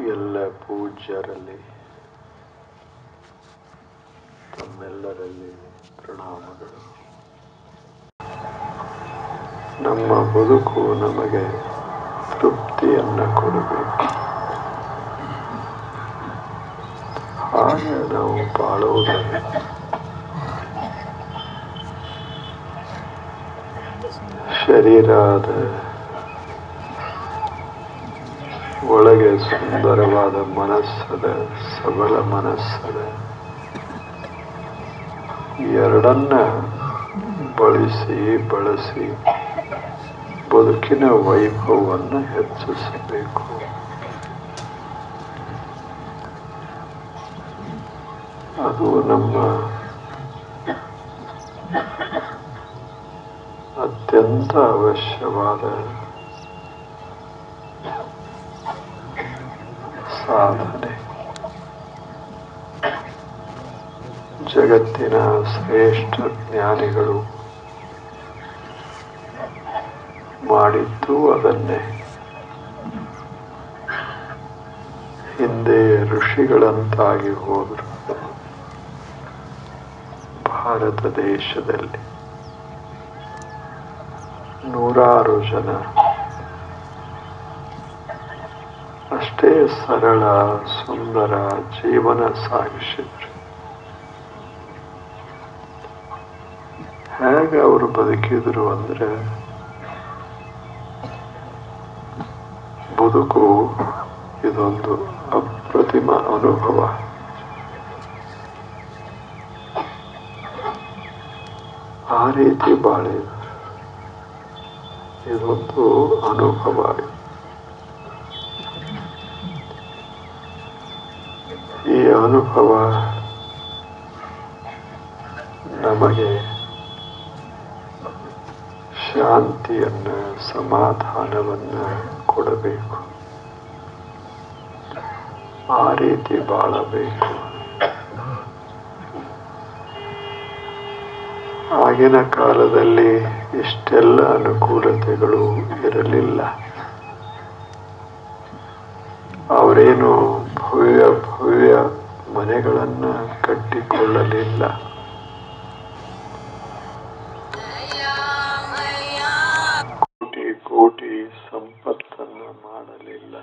ಎಲ್ಲ ಪೂಜ್ಯರಲ್ಲಿ ತಮ್ಮೆಲ್ಲರಲ್ಲಿ ಪ್ರಣಾಮಗಳು ನಮ್ಮ ಬದುಕು ನಮಗೆ ತೃಪ್ತಿಯನ್ನು ಕೊಡಬೇಕು ಹಾಗೆ ನಾವು ಬಾಳುವುದನ್ನು ಶರೀರದ ಒಳಗೆ ಸುಂದರವಾದ ಮನಸ್ಸದ ಸಬಲ ಮನಸ್ಸದ ಎರಡನ್ನ ಬಳಸಿ ಬಳಸಿ ಬದುಕಿನ ವೈಭವವನ್ನು ಹೆಚ್ಚಿಸಬೇಕು ಅದು ನಮ್ಮ ಅತ್ಯಂತ ಅವಶ್ಯವಾದ ಸಾಧನೆ ಜಗತ್ತಿನ ಶ್ರೇಷ್ಠ ಜ್ಞಾನಿಗಳು ಮಾಡಿದ್ದು ಅದನ್ನೇ ಹಿಂದೆ ಋಷಿಗಳಂತಾಗಿ ಹೋದರು ಭಾರತ ದೇಶದಲ್ಲಿ ನೂರಾರು ಜನ ಅಷ್ಟೇ ಸರಳ ಸುಂದರ ಜೀವನ ಸಾಗಿಸಿದ್ರು ಹೇಗೆ ಅವರು ಬದುಕಿದ್ರು ಅಂದ್ರೆ ಬದುಕು ಇದೊಂದು ಅಪ್ರತಿಮ ಅನುಭವ ಆ ರೀತಿ ಬಾಳಿದ್ರು ಇದೊಂದು ಅನುಭವ ಈ ಅನುಭವ ನಮಗೆ ಶಾಂತಿಯನ್ನು ಸಮಾಧಾನವನ್ನು ಕೊಡಬೇಕು ಆ ರೀತಿ ಬಾಳಬೇಕು ಆಗಿನ ಕಾಲದಲ್ಲಿ ಇಷ್ಟೆಲ್ಲ ಅನುಕೂಲತೆಗಳು ಇರಲಿಲ್ಲ ಅವರೇನು ಭವ್ಯ ಭವ್ಯ ಮನೆಗಳನ್ನು ಕಟ್ಟಿಕೊಳ್ಳಲಿಲ್ಲ ಕೋಟಿ ಕೋಟಿ ಸಂಪತ್ತನ್ನು ಮಾಡಲಿಲ್ಲ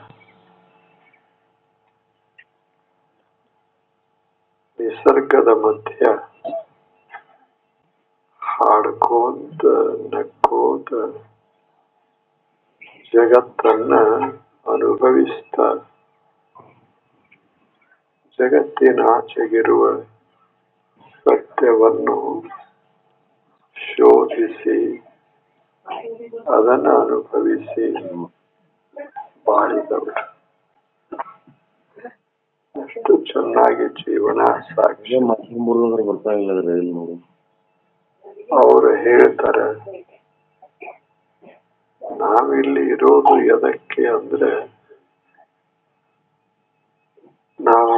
ನಿಸರ್ಗದ ಮಧ್ಯ ಹಾಡ್ಕೋತ ನಕ್ಕೋತ ಜಗತ್ತನ್ನ ಅನುಭವಿಸ್ತಾ ಜಗತ್ತಿನಾಚೆಗಿರುವ ಸತ್ಯವನ್ನು ಶೋಧಿಸಿ ಅದನ್ನು ಅನುಭವಿಸಿ ಬಾಳಿದವರು ಅಷ್ಟು ಚೆನ್ನಾಗಿ ಜೀವನ ಸಾಕ್ಷಿ ಮೂರು ಬರ್ತಾ ಇಲ್ಲ ಇಲ್ಲಿ ನೋಡಿ ಅವರು ಹೇಳ್ತಾರೆ ನಾವಿಲ್ಲಿ ಇರೋದು ಎದಕ್ಕೆ ಅಂದ್ರೆ ನಾವು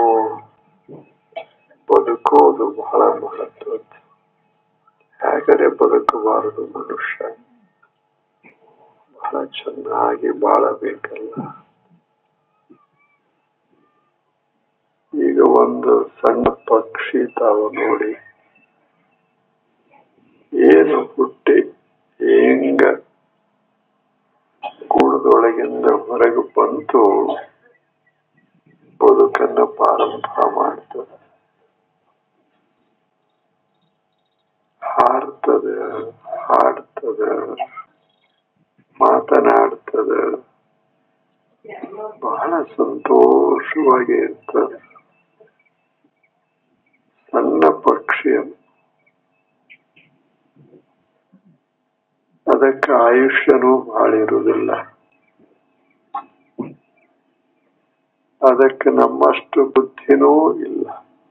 ಬದುಕೋದು ಬಹಳ ಮಹತ್ವದ್ದು ಹೇಗರೆ ಬದುಕಬಾರದು ಮನುಷ್ಯ ಬಹಳ ಚೆನ್ನಾಗಿ ಬಾಳಬೇಕಲ್ಲ ಈಗ ಒಂದು ಸಣ್ಣ ಪಕ್ಷಿ ತಾವು ನೋಡಿ ಏನು ಹುಟ್ಟಿ ಹೆಂಗ ಕೂಡದೊಳಗಿಂದ ಹೊರಗೆ ಬಂತು ಬದುಕನ್ನ ಪ್ರಾರಂಭ ಮಾಡ್ತದೆ ಹಾಡ್ತದ ಹಾಡ್ತದ ಮಾತನಾಡ್ತದ ಬಹಳ ಸಂತೋಷವಾಗಿ ಇರ್ತದೆ ಸಣ್ಣ ಪಕ್ಷಿ ಅದಕ್ಕೆ ಆಯುಷ್ಯನೂ ಬಾಳಿರುವುದಿಲ್ಲ ಅದಕ್ಕೆ ನಮ್ಮಷ್ಟು ಬುದ್ಧಿನೂ ಇಲ್ಲ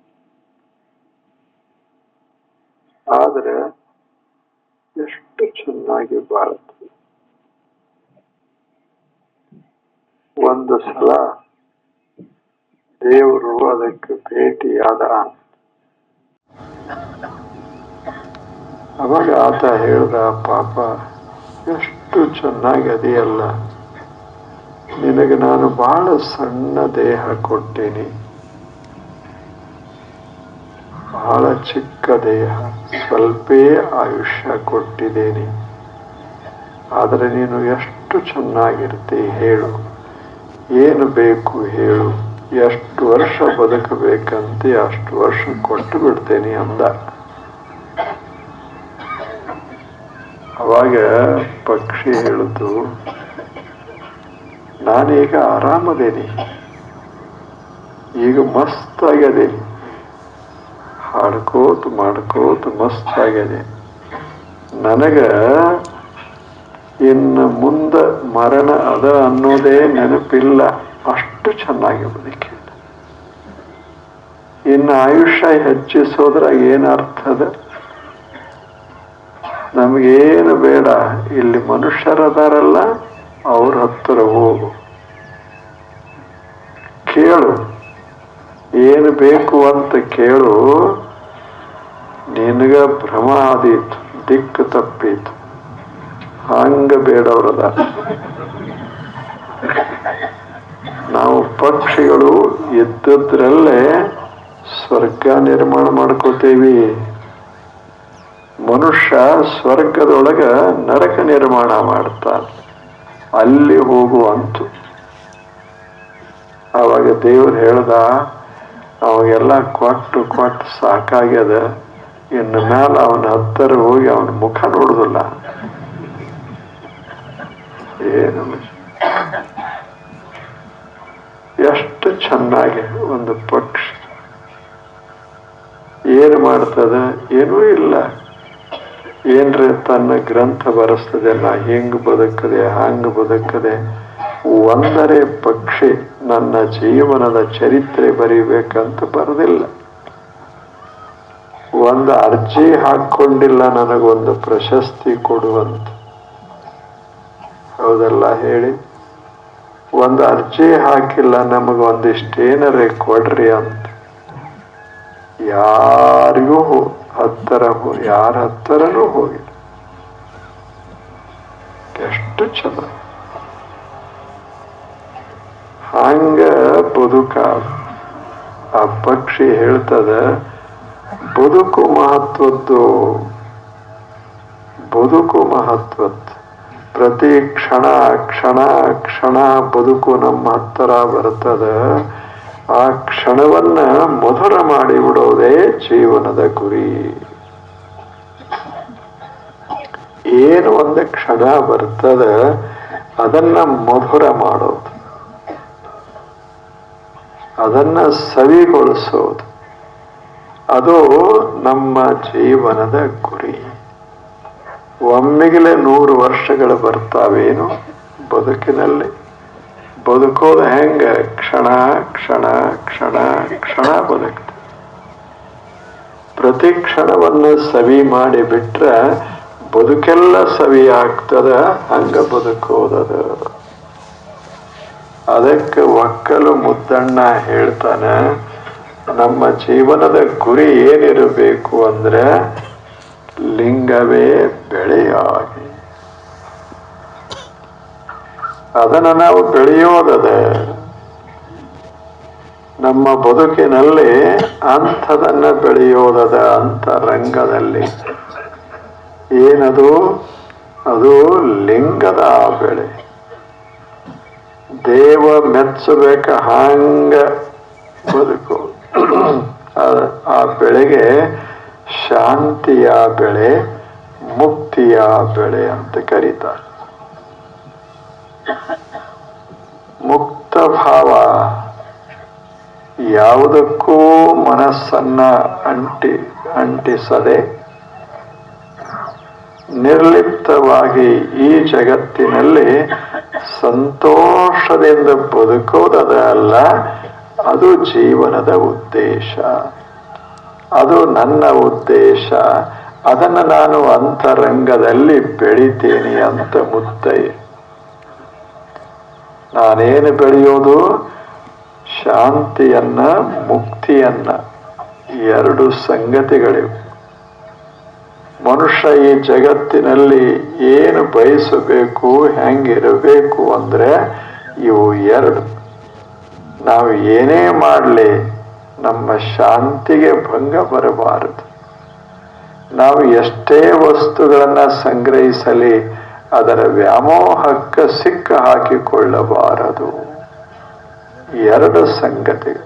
ಆದ್ರೆ ಎಷ್ಟು ಚೆನ್ನಾಗಿ ಬಾಳುತ್ತದೆ ಒಂದು ಸಲ ದೇವರು ಅದಕ್ಕೆ ಭೇಟಿಯಾದ ಅವಾಗ ಆತ ಹೇಳ್ದ ಪಾಪ ಎಷ್ಟು ಚೆನ್ನಾಗಿ ಅದೆಯಲ್ಲ ನಿನಗೆ ನಿನಗೆ ನಾನು ಬಹಳ ಸಣ್ಣ ದೇಹ ಕೊಟ್ಟೇನಿ ಬಹಳ ಚಿಕ್ಕ ದೇಹ ಸ್ವಲ್ಪೇ ಆಯುಷ್ಯ ಕೊಟ್ಟಿದ್ದೇನೆ ಆದರೆ ನೀನು ಎಷ್ಟು ಚೆನ್ನಾಗಿರ್ತಿ ಹೇಳು ಏನು ಬೇಕು ಹೇಳು ಎಷ್ಟು ವರ್ಷ ಬದುಕಬೇಕಂತೆ ಅಷ್ಟು ವರ್ಷ ಕೊಟ್ಟು ಬಿಡ್ತೇನೆ ಅಂದ ಅವಾಗ ಪಕ್ಷಿ ಹೇಳಿತು ನಾನೀಗ ಆರಾಮದೇನಿ ಈಗ ಮಸ್ತ್ ಆಗ್ಯದೇನಿ ಹಾಡ್ಕೋತ ಮಾಡ್ಕೋತ ಮಸ್ತ್ ಆಗ್ಯದೆ ನನಗ ಇನ್ನು ಮುಂದ ಮರಣ ಅದ ಅನ್ನೋದೇ ನೆನಪಿಲ್ಲ ಅಷ್ಟು ಚೆನ್ನಾಗಿ ಬದುಕಿ ಇನ್ನು ಆಯುಷ್ಯ ಹೆಚ್ಚಿಸೋದ್ರಾಗ ಏನು ಅರ್ಥದ ನಮಗೇನು ಬೇಡ ಇಲ್ಲಿ ಮನುಷ್ಯರದಾರಲ್ಲ ಅವ್ರ ಹತ್ತಿರ ಹೋಗು ಕೇಳು ಏನು ಬೇಕು ಅಂತ ಕೇಳು ನಿನಗ ಭ್ರಮ ಆದೀತು ದಿಕ್ಕು ತಪ್ಪೀತು ಹಂಗ ಬೇಡವ್ರದ ನಾವು ಪಕ್ಷಿಗಳು ಇದ್ದದ್ರಲ್ಲೇ ಸ್ವರ್ಗ ನಿರ್ಮಾಣ ಮಾಡ್ಕೋತೇವಿ ಮನುಷ್ಯ ಸ್ವರ್ಗದೊಳಗ ನರಕ ನಿರ್ಮಾಣ ಮಾಡ್ತಾನೆ ಅಲ್ಲಿ ಹೋಗುವಂತು ಅವಾಗ ದೇವ್ರು ಹೇಳ್ದ ಅವಾಗೆಲ್ಲ ಕೊಟ್ಟು ಕೊಟ್ಟು ಸಾಕಾಗ್ಯದ ಇನ್ನು ಮೇಲೆ ಅವನ ಹತ್ತಿರ ಹೋಗಿ ಅವನ ಮುಖ ನೋಡುದಿಲ್ಲ ಏನು ಎಷ್ಟು ಚೆನ್ನಾಗಿ ಒಂದು ಪಕ್ಷಿ ಏನು ಮಾಡ್ತದ ಏನೂ ಇಲ್ಲ ಏನ್ರಿ ತನ್ನ ಗ್ರಂಥ ಬರೆಸ್ತದೆ ನಾ ಹಿಂಗ್ ಬದುಕದೆ ಹಂಗ ಬದುಕದೆ ಒಂದರೆ ಪಕ್ಷಿ ನನ್ನ ಜೀವನದ ಚರಿತ್ರೆ ಬರಿಬೇಕಂತ ಬರದಿಲ್ಲ ಒಂದು ಅರ್ಜಿ ಹಾಕೊಂಡಿಲ್ಲ ನನಗೊಂದು ಪ್ರಶಸ್ತಿ ಕೊಡುವಂತ ಹೌದಲ್ಲ ಹೇಳಿ ಒಂದು ಅರ್ಜಿ ಹಾಕಿಲ್ಲ ನಮಗೊಂದಿಷ್ಟೇನರೇ ಕೊಡ್ರಿ ಅಂತ ಯಾರಿಗೂ ಹತ್ತರ ಯಾರ ಹತ್ತರನೂ ಹೋಗಿಲ್ಲ ಎಷ್ಟು ಚಂದ ಹಂಗ ಬದುಕ ಆ ಪಕ್ಷಿ ಹೇಳ್ತದ ಬದುಕು ಮಹತ್ವದ್ದು ಬದುಕು ಮಹತ್ವದ್ದು ಪ್ರತಿ ಕ್ಷಣ ಕ್ಷಣ ಕ್ಷಣ ಬದುಕು ನಮ್ಮ ಹತ್ತಿರ ಬರ್ತದ ಆ ಕ್ಷಣವನ್ನ ಮಧುರ ಮಾಡಿ ಬಿಡೋದೇ ಜೀವನದ ಗುರಿ ಏನು ಒಂದು ಕ್ಷಣ ಬರ್ತದ ಅದನ್ನ ಮಧುರ ಮಾಡೋದು ಅದನ್ನ ಸವಿಗೊಳಿಸೋದು ಅದು ನಮ್ಮ ಜೀವನದ ಗುರಿ ಒಮ್ಮೆಗಲೇ ನೂರು ವರ್ಷಗಳು ಬರ್ತಾವೇನು ಬದುಕಿನಲ್ಲಿ ಬದುಕೋದು ಹೆಂಗ ಕ್ಷಣ ಕ್ಷಣ ಕ್ಷಣ ಕ್ಷಣ ಬದುಕ್ತ ಪ್ರತಿ ಕ್ಷಣವನ್ನು ಸವಿ ಮಾಡಿ ಬಿಟ್ರೆ ಬದುಕೆಲ್ಲ ಸವಿ ಆಗ್ತದ ಹಂಗ ಬದುಕೋದದ ಅದಕ್ಕೆ ಒಕ್ಕಲು ಮುದ್ದಣ್ಣ ಹೇಳ್ತಾನ ನಮ್ಮ ಜೀವನದ ಗುರಿ ಏನಿರಬೇಕು ಅಂದ್ರೆ ಲಿಂಗವೇ ಬೆಳೆಯಾಗಿ ಅದನ್ನ ನಾವು ಬೆಳೆಯೋದದ ನಮ್ಮ ಬದುಕಿನಲ್ಲಿ ಅಂಥದನ್ನ ಬೆಳೆಯೋದದ ಅಂತ ರಂಗದಲ್ಲಿ ಏನದು ಅದು ಲಿಂಗದ ಬೆಳೆ ದೇವ ಮೆಚ್ಚಬೇಕ ಹಂಗ ಬದುಕು ಆ ಬೆಳೆಗೆ ಶಾಂತಿಯ ಬೆಳೆ ಮುಕ್ತಿಯ ಬೆಳೆ ಅಂತ ಕರೀತಾರೆ ಮುಕ್ತ ಭಾವ ಯಾವುದಕ್ಕೂ ಮನಸ್ಸನ್ನ ಅಂಟಿ ಅಂಟಿಸದೆ ನಿರ್ಲಿಪ್ತವಾಗಿ ಈ ಜಗತ್ತಿನಲ್ಲಿ ಸಂತೋಷದಿಂದ ಬದುಕೋದದ ಅಲ್ಲ ಅದು ಜೀವನದ ಉದ್ದೇಶ ಅದು ನನ್ನ ಉದ್ದೇಶ ಅದನ್ನ ನಾನು ಅಂತರಂಗದಲ್ಲಿ ಬೆಳಿತೇನೆ ಅಂತ ಮುತ್ತೈ ನಾನೇನು ಬೆಳೆಯೋದು ಶಾಂತಿಯನ್ನ ಮುಕ್ತಿಯನ್ನ ಎರಡು ಸಂಗತಿಗಳಿವೆ ಮನುಷ್ಯ ಈ ಜಗತ್ತಿನಲ್ಲಿ ಏನು ಬಯಸಬೇಕು ಹೆಂಗಿರಬೇಕು ಅಂದ್ರೆ ಇವು ಎರಡು ನಾವು ಏನೇ ಮಾಡಲಿ ನಮ್ಮ ಶಾಂತಿಗೆ ಭಂಗ ಬರಬಾರದು ನಾವು ಎಷ್ಟೇ ವಸ್ತುಗಳನ್ನ ಸಂಗ್ರಹಿಸಲಿ ಅದರ ವ್ಯಾಮೋಹಕ್ಕೆ ಸಿಕ್ಕ ಹಾಕಿಕೊಳ್ಳಬಾರದು ಎರಡು ಸಂಗತಿಗಳು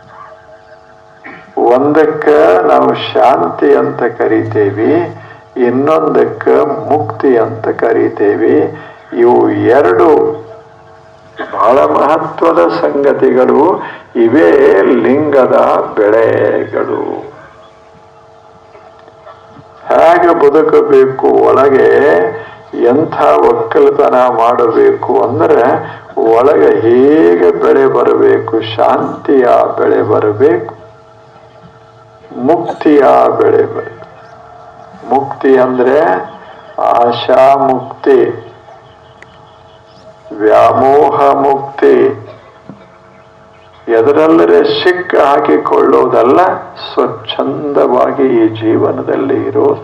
ಒಂದಕ್ಕೆ ನಾವು ಶಾಂತಿ ಅಂತ ಕರಿತೇವಿ ಇನ್ನೊಂದಕ್ಕೆ ಮುಕ್ತಿ ಅಂತ ಕರಿತೇವಿ ಇವು ಎರಡು ಬಹಳ ಮಹತ್ವದ ಸಂಗತಿಗಳು ಇವೇ ಲಿಂಗದ ಬೆಳೆಗಳು ಹೇಗೆ ಬದುಕಬೇಕು ಒಳಗೆ ಎಂಥ ಒಕ್ಕಲತನ ಮಾಡಬೇಕು ಅಂದ್ರೆ ಒಳಗೆ ಹೇಗೆ ಬೆಳೆ ಬರಬೇಕು ಶಾಂತಿಯ ಬೆಳೆ ಬರಬೇಕು ಮುಕ್ತಿಯ ಬೆಳೆ ಬರಬೇಕು ಮುಕ್ತಿ ಅಂದ್ರೆ ಆಶಾ ಮುಕ್ತಿ ವ್ಯಾಮೋಹ ಮುಕ್ತಿ ಎದರಲ್ಲರೆ ಸಿಕ್ಕ ಹಾಕಿಕೊಳ್ಳೋದಲ್ಲ ಸ್ವಚ್ಛಂದವಾಗಿ ಈ ಜೀವನದಲ್ಲಿ ಇರೋದು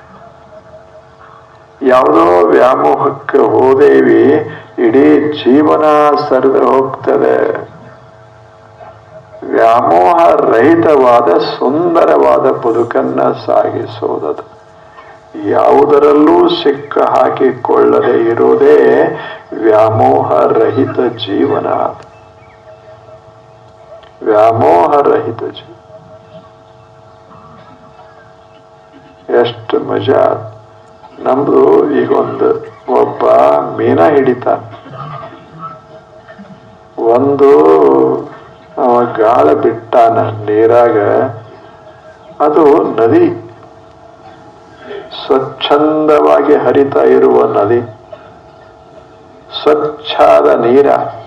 ಯಾವುದೋ ವ್ಯಾಮೋಹಕ್ಕೆ ಹೋದೇವಿ ಇಡೀ ಜೀವನ ಸರಿದು ಹೋಗ್ತದೆ ವ್ಯಾಮೋಹ ರಹಿತವಾದ ಸುಂದರವಾದ ಬದುಕನ್ನ ಸಾಗಿಸೋದದು ಯಾವುದರಲ್ಲೂ ಸಿಕ್ಕ ಹಾಕಿಕೊಳ್ಳದೆ ಇರೋದೇ ವ್ಯಾಮೋಹ ರಹಿತ ಜೀವನ ವ್ಯಾಮೋಹ ರಹಿತ ಜೀವ ಎಷ್ಟು ಮಜಾ ನಮ್ದು ಈಗ ಒಂದು ಒಬ್ಬ ಮೀನ ಹಿಡಿತಾನ ಒಂದು ಅವ ಗಾಳ ಬಿಟ್ಟಾನ ನೀರಾಗ ಅದು ನದಿ ಸ್ವಚ್ಛಂದವಾಗಿ ಹರಿತಾ ಇರುವ ನದಿ ಸ್ವಚ್ಛಾದ ನೀರ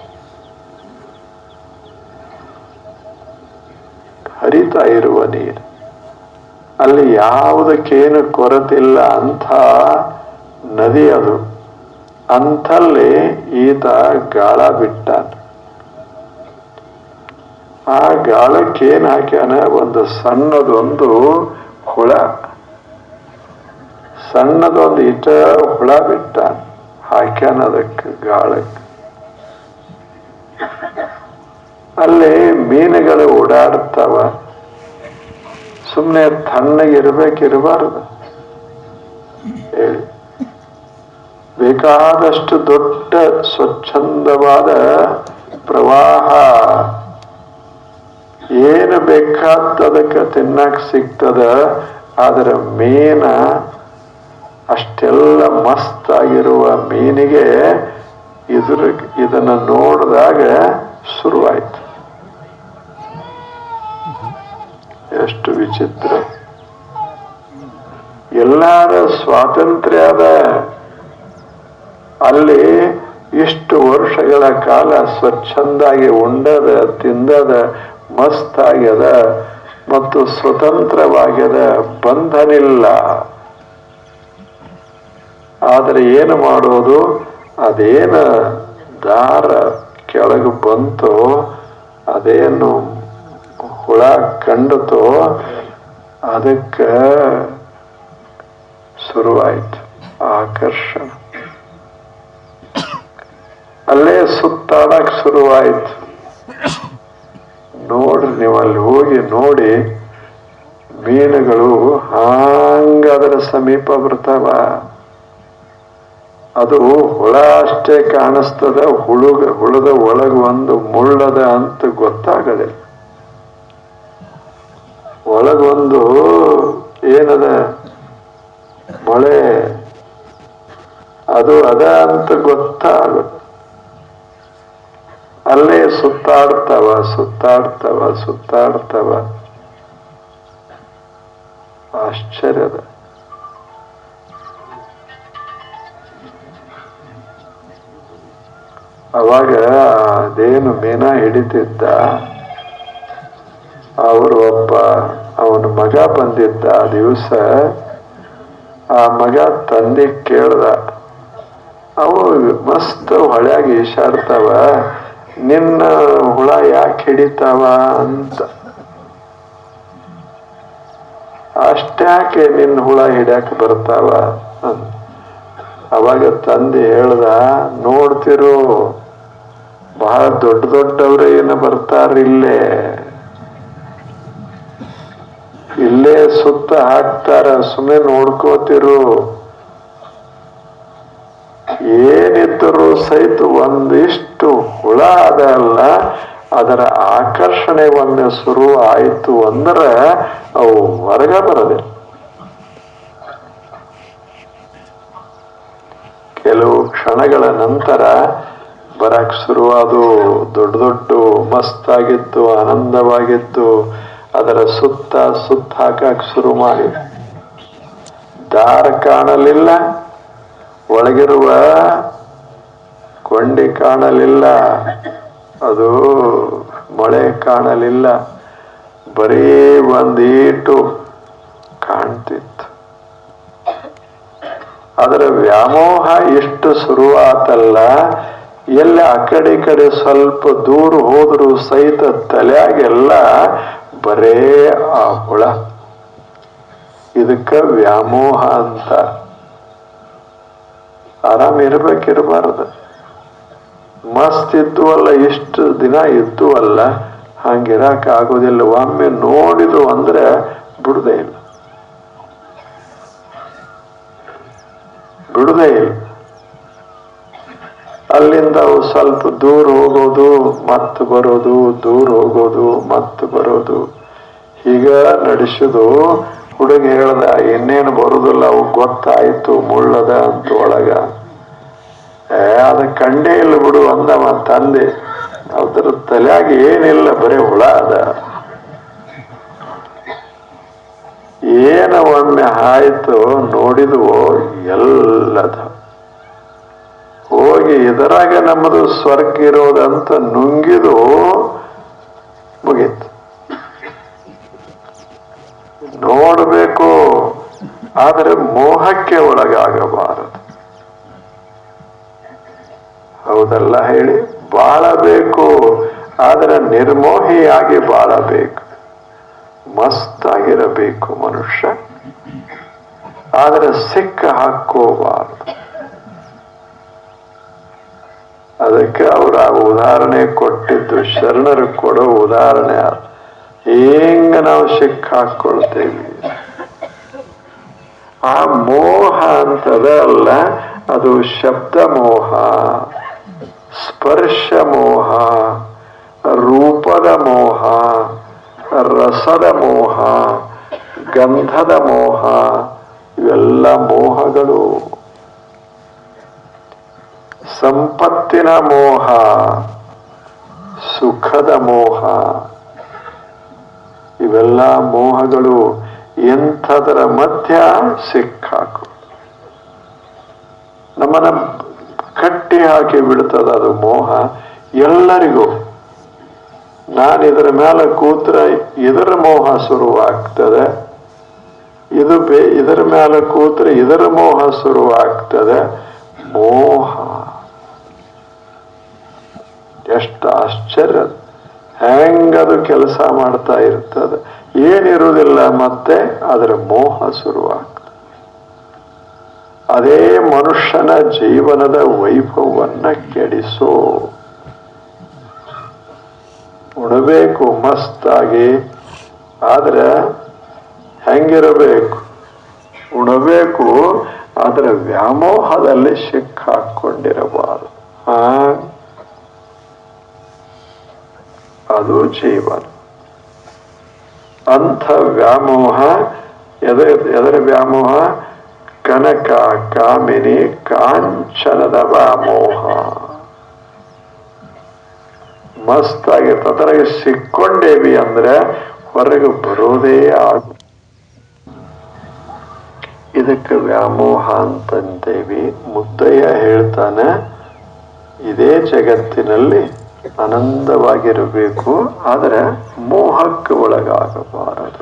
ಹರಿತಾ ಇರುವ ನೀರು ಅಲ್ಲಿ ಯಾವುದಕ್ಕೇನು ಕೊರತಿಲ್ಲ ಅಂಥ ನದಿ ಅದು ಅಂಥಲ್ಲಿ ಈತ ಗಾಳ ಬಿಟ್ಟಾನ ಆ ಗಾಳಕ್ಕೇನ್ ಹಾಕ್ಯಾನ ಒಂದು ಸಣ್ಣದೊಂದು ಹುಳ ಸಣ್ಣದೊಂದು ಇಟ ಹುಳ ಬಿಟ್ಟ ಹಾಕ್ಯಾನ ಅದಕ್ಕೆ ಗಾಳಕ್ಕೆ ಅಲ್ಲಿ ಮೀನುಗಳು ಓಡಾಡ್ತಾವ ಸುಮ್ಮನೆ ತಣ್ಣಗಿರ್ಬೇಕಿರಬಾರ್ದು ಹೇಳಿ ಬೇಕಾದಷ್ಟು ದೊಡ್ಡ ಸ್ವಚ್ಛಂದವಾದ ಪ್ರವಾಹ ಏನು ಬೇಕಾದದಕ್ಕೆ ತಿನ್ನಕ್ ಸಿಗ್ತದ ಆದ್ರೆ ಮೀನ ಅಷ್ಟೆಲ್ಲ ಮಸ್ತ್ ಆಗಿರುವ ಮೀನಿಗೆ ಇದ್ರ ಇದನ್ನ ನೋಡಿದಾಗ ಶುರುವಾಯ್ತು ಎಷ್ಟು ವಿಚಿತ್ರ ಎಲ್ಲಾರ ಸ್ವಾತಂತ್ರ್ಯ ಅದ ಅಲ್ಲಿ ಇಷ್ಟು ವರ್ಷಗಳ ಕಾಲ ಸ್ವಚ್ಛಂದಾಗಿ ಉಂಡದ ತಿಂದದ ಮಸ್ತ್ ಆಗ್ಯದ ಮತ್ತು ಸ್ವತಂತ್ರವಾಗ್ಯದ ಬಂಧನಿಲ್ಲ ಆದರೆ ಏನು ಮಾಡೋದು ಅದೇನು ದಾರ ಕೆಳಗೆ ಬಂತೋ ಅದೇನು ಹುಳ ಕಂಡತೋ ಅದಕ್ಕೆ ಶುರುವಾಯಿತು ಆಕರ್ಷಣ ಅಲ್ಲೇ ಸುತ್ತಾಡಕ್ ಶುರುವಾಯಿತು ನೋಡ್ರಿ ನೀವು ಅಲ್ಲಿ ಹೋಗಿ ನೋಡಿ ಮೀನುಗಳು ಹಾಂಗ ಅದರ ಸಮೀಪ ಬರ್ತಾವ ಅದು ಹುಳ ಅಷ್ಟೇ ಕಾಣಿಸ್ತದ ಹುಳುಗ ಹುಳದ ಒಳಗ ಒಂದು ಮುಳ್ಳದ ಅಂತ ಗೊತ್ತಾಗದೆ ಒಳಗೊಂದು ಏನದ ಮೊಳೆ ಅದು ಅದ ಅಂತ ಗೊತ್ತಾಗುತ್ತೆ ಅಲ್ಲೇ ಸುತ್ತಾಡ್ತಾವ ಸುತ್ತಾಡ್ತಾವ ಸುತ್ತಾಡ್ತಾವ ಆಶ್ಚರ್ಯದ ಅವಾಗ ಅದೇನು ಮೀನ ಹಿಡಿತಿದ್ದ ಅವರು ಒಬ್ಬ ಅವನ ಮಗ ಬಂದಿದ್ದ ಆ ದಿವಸ ಆ ಮಗ ತಂದೆ ಕೇಳ್ದ ಅವು ಮಸ್ತ್ ಹೊಳ್ಯಾಗಿ ಈಶಾಡ್ತಾವ ನಿನ್ನ ಹುಳ ಯಾಕೆ ಹಿಡಿತಾವ ಅಂತ ಅಷ್ಟ್ಯಾಕೆ ನಿನ್ನ ಹುಳ ಹಿಡ್ಯಾಕ ಬರ್ತಾವ ಅಂತ ಅವಾಗ ತಂದೆ ಹೇಳ್ದ ನೋಡ್ತಿರು ಬಹಳ ದೊಡ್ಡ ದೊಡ್ಡವ್ರು ಏನು ಬರ್ತಾರ ಇಲ್ಲೇ ಇಲ್ಲೇ ಸುತ್ತ ಹಾಕ್ತಾರ ಸುಮ್ಮನೆ ನೋಡ್ಕೋತಿರು ಏನಿದ್ದರೂ ಸಹಿತ ಒಂದಿಷ್ಟು ಹುಳ ಅದಲ್ಲ ಅದರ ಆಕರ್ಷಣೆ ಒಮ್ಮೆ ಶುರು ಆಯಿತು ಅಂದ್ರೆ ಅವು ಹೊರಗ ಬರದೆ ಕೆಲವು ಕ್ಷಣಗಳ ನಂತರ ಬರಕ್ ಶುರುವಾದು ದೊಡ್ಡ ದೊಡ್ಡ ಮಸ್ತ್ ಆಗಿತ್ತು ಆನಂದವಾಗಿತ್ತು ಅದರ ಸುತ್ತ ಸುತ್ತ ಹಾಕಕ್ ಶುರು ಮಾಡಿ ದಾರ ಕಾಣಲಿಲ್ಲ ಒಳಗಿರುವ ಕೊಂಡಿ ಕಾಣಲಿಲ್ಲ ಅದು ಮಳೆ ಕಾಣಲಿಲ್ಲ ಬರೀ ಒಂದೀಟು ಕಾಣ್ತಿತ್ತು ಅದರ ವ್ಯಾಮೋಹ ಎಷ್ಟು ಶುರುವಾತಲ್ಲ ಎಲ್ಲಿ ಆ ಕಡೆ ಈ ಕಡೆ ಸ್ವಲ್ಪ ದೂರ ಹೋದ್ರು ಸಹಿತ ತಲೆಯಾಗೆಲ್ಲ ಬರೇ ಆ ಹುಳ ಇದಕ್ಕ ವ್ಯಾಮೋಹ ಅಂತ ಆರಾಮ್ ಇರ್ಬೇಕಿರ್ಬಾರ್ದು ಮಸ್ತ್ ಇದ್ದು ಅಲ್ಲ ಇಷ್ಟು ದಿನ ಇದ್ದು ಅಲ್ಲ ಹಂಗಿರಕ್ ಆಗೋದಿಲ್ಲ ಒಮ್ಮೆ ನೋಡಿದು ಅಂದ್ರೆ ಬಿಡುದೇ ಇಲ್ಲ ಬಿಡುದೇ ಇಲ್ಲ ಅಲ್ಲಿಂದ ಅವು ಸ್ವಲ್ಪ ದೂರ ಹೋಗೋದು ಮತ್ತೆ ಬರೋದು ದೂರ ಹೋಗೋದು ಮತ್ತೆ ಬರೋದು ಹೀಗ ನಡೆಸುದು ಹುಡುಗ ಹೇಳ್ದ ಇನ್ನೇನು ಬರುದಿಲ್ಲ ಅವು ಗೊತ್ತಾಯ್ತು ಮುಳ್ಳದ ಅಂತ ಒಳಗ ಏ ಅದ ಕಂಡೇ ಇಲ್ಲ ಬಿಡು ಅಂದವ ತಂದೆ ಅದ್ರ ತಲೆಯಾಗ ಏನಿಲ್ಲ ಬರೀ ಹುಳ ಅದ ಏನ ಒಮ್ಮೆ ಆಯ್ತು ನೋಡಿದ್ವೋ ಎಲ್ಲದ ಹೋಗಿ ಇದರಾಗ ನಮ್ಮದು ಸ್ವರ್ಗ ಇರೋದಂತ ನುಂಗಿದು ಮುಗೀತು ನೋಡಬೇಕು ಆದರೆ ಮೋಹಕ್ಕೆ ಒಳಗಾಗಬಾರದು ಹೌದಲ್ಲ ಹೇಳಿ ಬಾಳಬೇಕು ಆದರೆ ನಿರ್ಮೋಹಿಯಾಗಿ ಬಾಳಬೇಕು ಮಸ್ತಾಗಿರಬೇಕು ಮನುಷ್ಯ ಆದರೆ ಸಿಕ್ಕ ಹಾಕೋಬಾರದು ಅದಕ್ಕೆ ಅವರು ಆ ಉದಾಹರಣೆ ಕೊಟ್ಟಿದ್ದು ಶರಣರು ಕೊಡೋ ಉದಾಹರಣೆ ಅದು ಹೆಂಗ ನಾವು ಸಿಕ್ಕ ಹಾಕೊಳ್ತೇವಿ ಆ ಮೋಹ ಅಂತದ ಅಲ್ಲ ಅದು ಶಬ್ದ ಮೋಹ ಸ್ಪರ್ಶ ಮೋಹ ರೂಪದ ಮೋಹ ರಸದ ಮೋಹ ಗಂಧದ ಮೋಹ ಇವೆಲ್ಲ ಮೋಹಗಳು ಸಂಪತ್ತಿನ ಮೋಹ ಸುಖದ ಮೋಹ ಇವೆಲ್ಲ ಮೋಹಗಳು ಎಂಥದರ ಮಧ್ಯ ಸಿಕ್ಕಾಕು ನಮ್ಮನ್ನ ಕಟ್ಟಿ ಹಾಕಿ ಬಿಡ್ತದ ಅದು ಮೋಹ ಎಲ್ಲರಿಗೂ ನಾನು ಇದರ ಮೇಲೆ ಕೂತ್ರೆ ಇದರ ಮೋಹ ಶುರುವಾಗ್ತದೆ ಇದು ಬೇ ಇದರ ಮೇಲೆ ಕೂತ್ರೆ ಇದರ ಮೋಹ ಶುರುವಾಗ್ತದೆ ಮೋಹ ಎಷ್ಟು ಆಶ್ಚರ್ಯ ಹೆಂಗದು ಕೆಲಸ ಮಾಡ್ತಾ ಇರ್ತದೆ ಏನಿರುವುದಿಲ್ಲ ಮತ್ತೆ ಅದರ ಮೋಹ ಶುರುವಾಗ್ತದೆ ಅದೇ ಮನುಷ್ಯನ ಜೀವನದ ವೈಭವವನ್ನ ಕೆಡಿಸೋ ಉಣಬೇಕು ಮಸ್ತಾಗಿ ಆದ್ರೆ ಹೆಂಗಿರಬೇಕು ಉಣಬೇಕು ಅದರ ವ್ಯಾಮೋಹದಲ್ಲಿ ಸಿಕ್ಕಾಕೊಂಡಿರಬಾರದು ಆ ಅದು ಜೀವನ ಅಂಥ ವ್ಯಾಮೋಹ ಎದರ ಎದರ ವ್ಯಾಮೋಹ ಕನಕ ಕಾಮಿನಿ ಕಾಂಚನದ ವ್ಯಾಮೋಹ ಮಸ್ತಾಗಿ ಅದ್ರಾಗ ಸಿಕ್ಕೊಂಡೇವಿ ಅಂದ್ರೆ ಹೊರಗೆ ಬರೋದೇ ಆಗ ಇದಕ್ಕೆ ವ್ಯಾಮೋಹ ಅಂತಂತೇವಿ ಮುದ್ದಯ್ಯ ಹೇಳ್ತಾನೆ ಇದೇ ಜಗತ್ತಿನಲ್ಲಿ ಆನಂದವಾಗಿರಬೇಕು ಆದರೆ ಮೋಹಕ್ಕೆ ಒಳಗಾಗಬಾರದು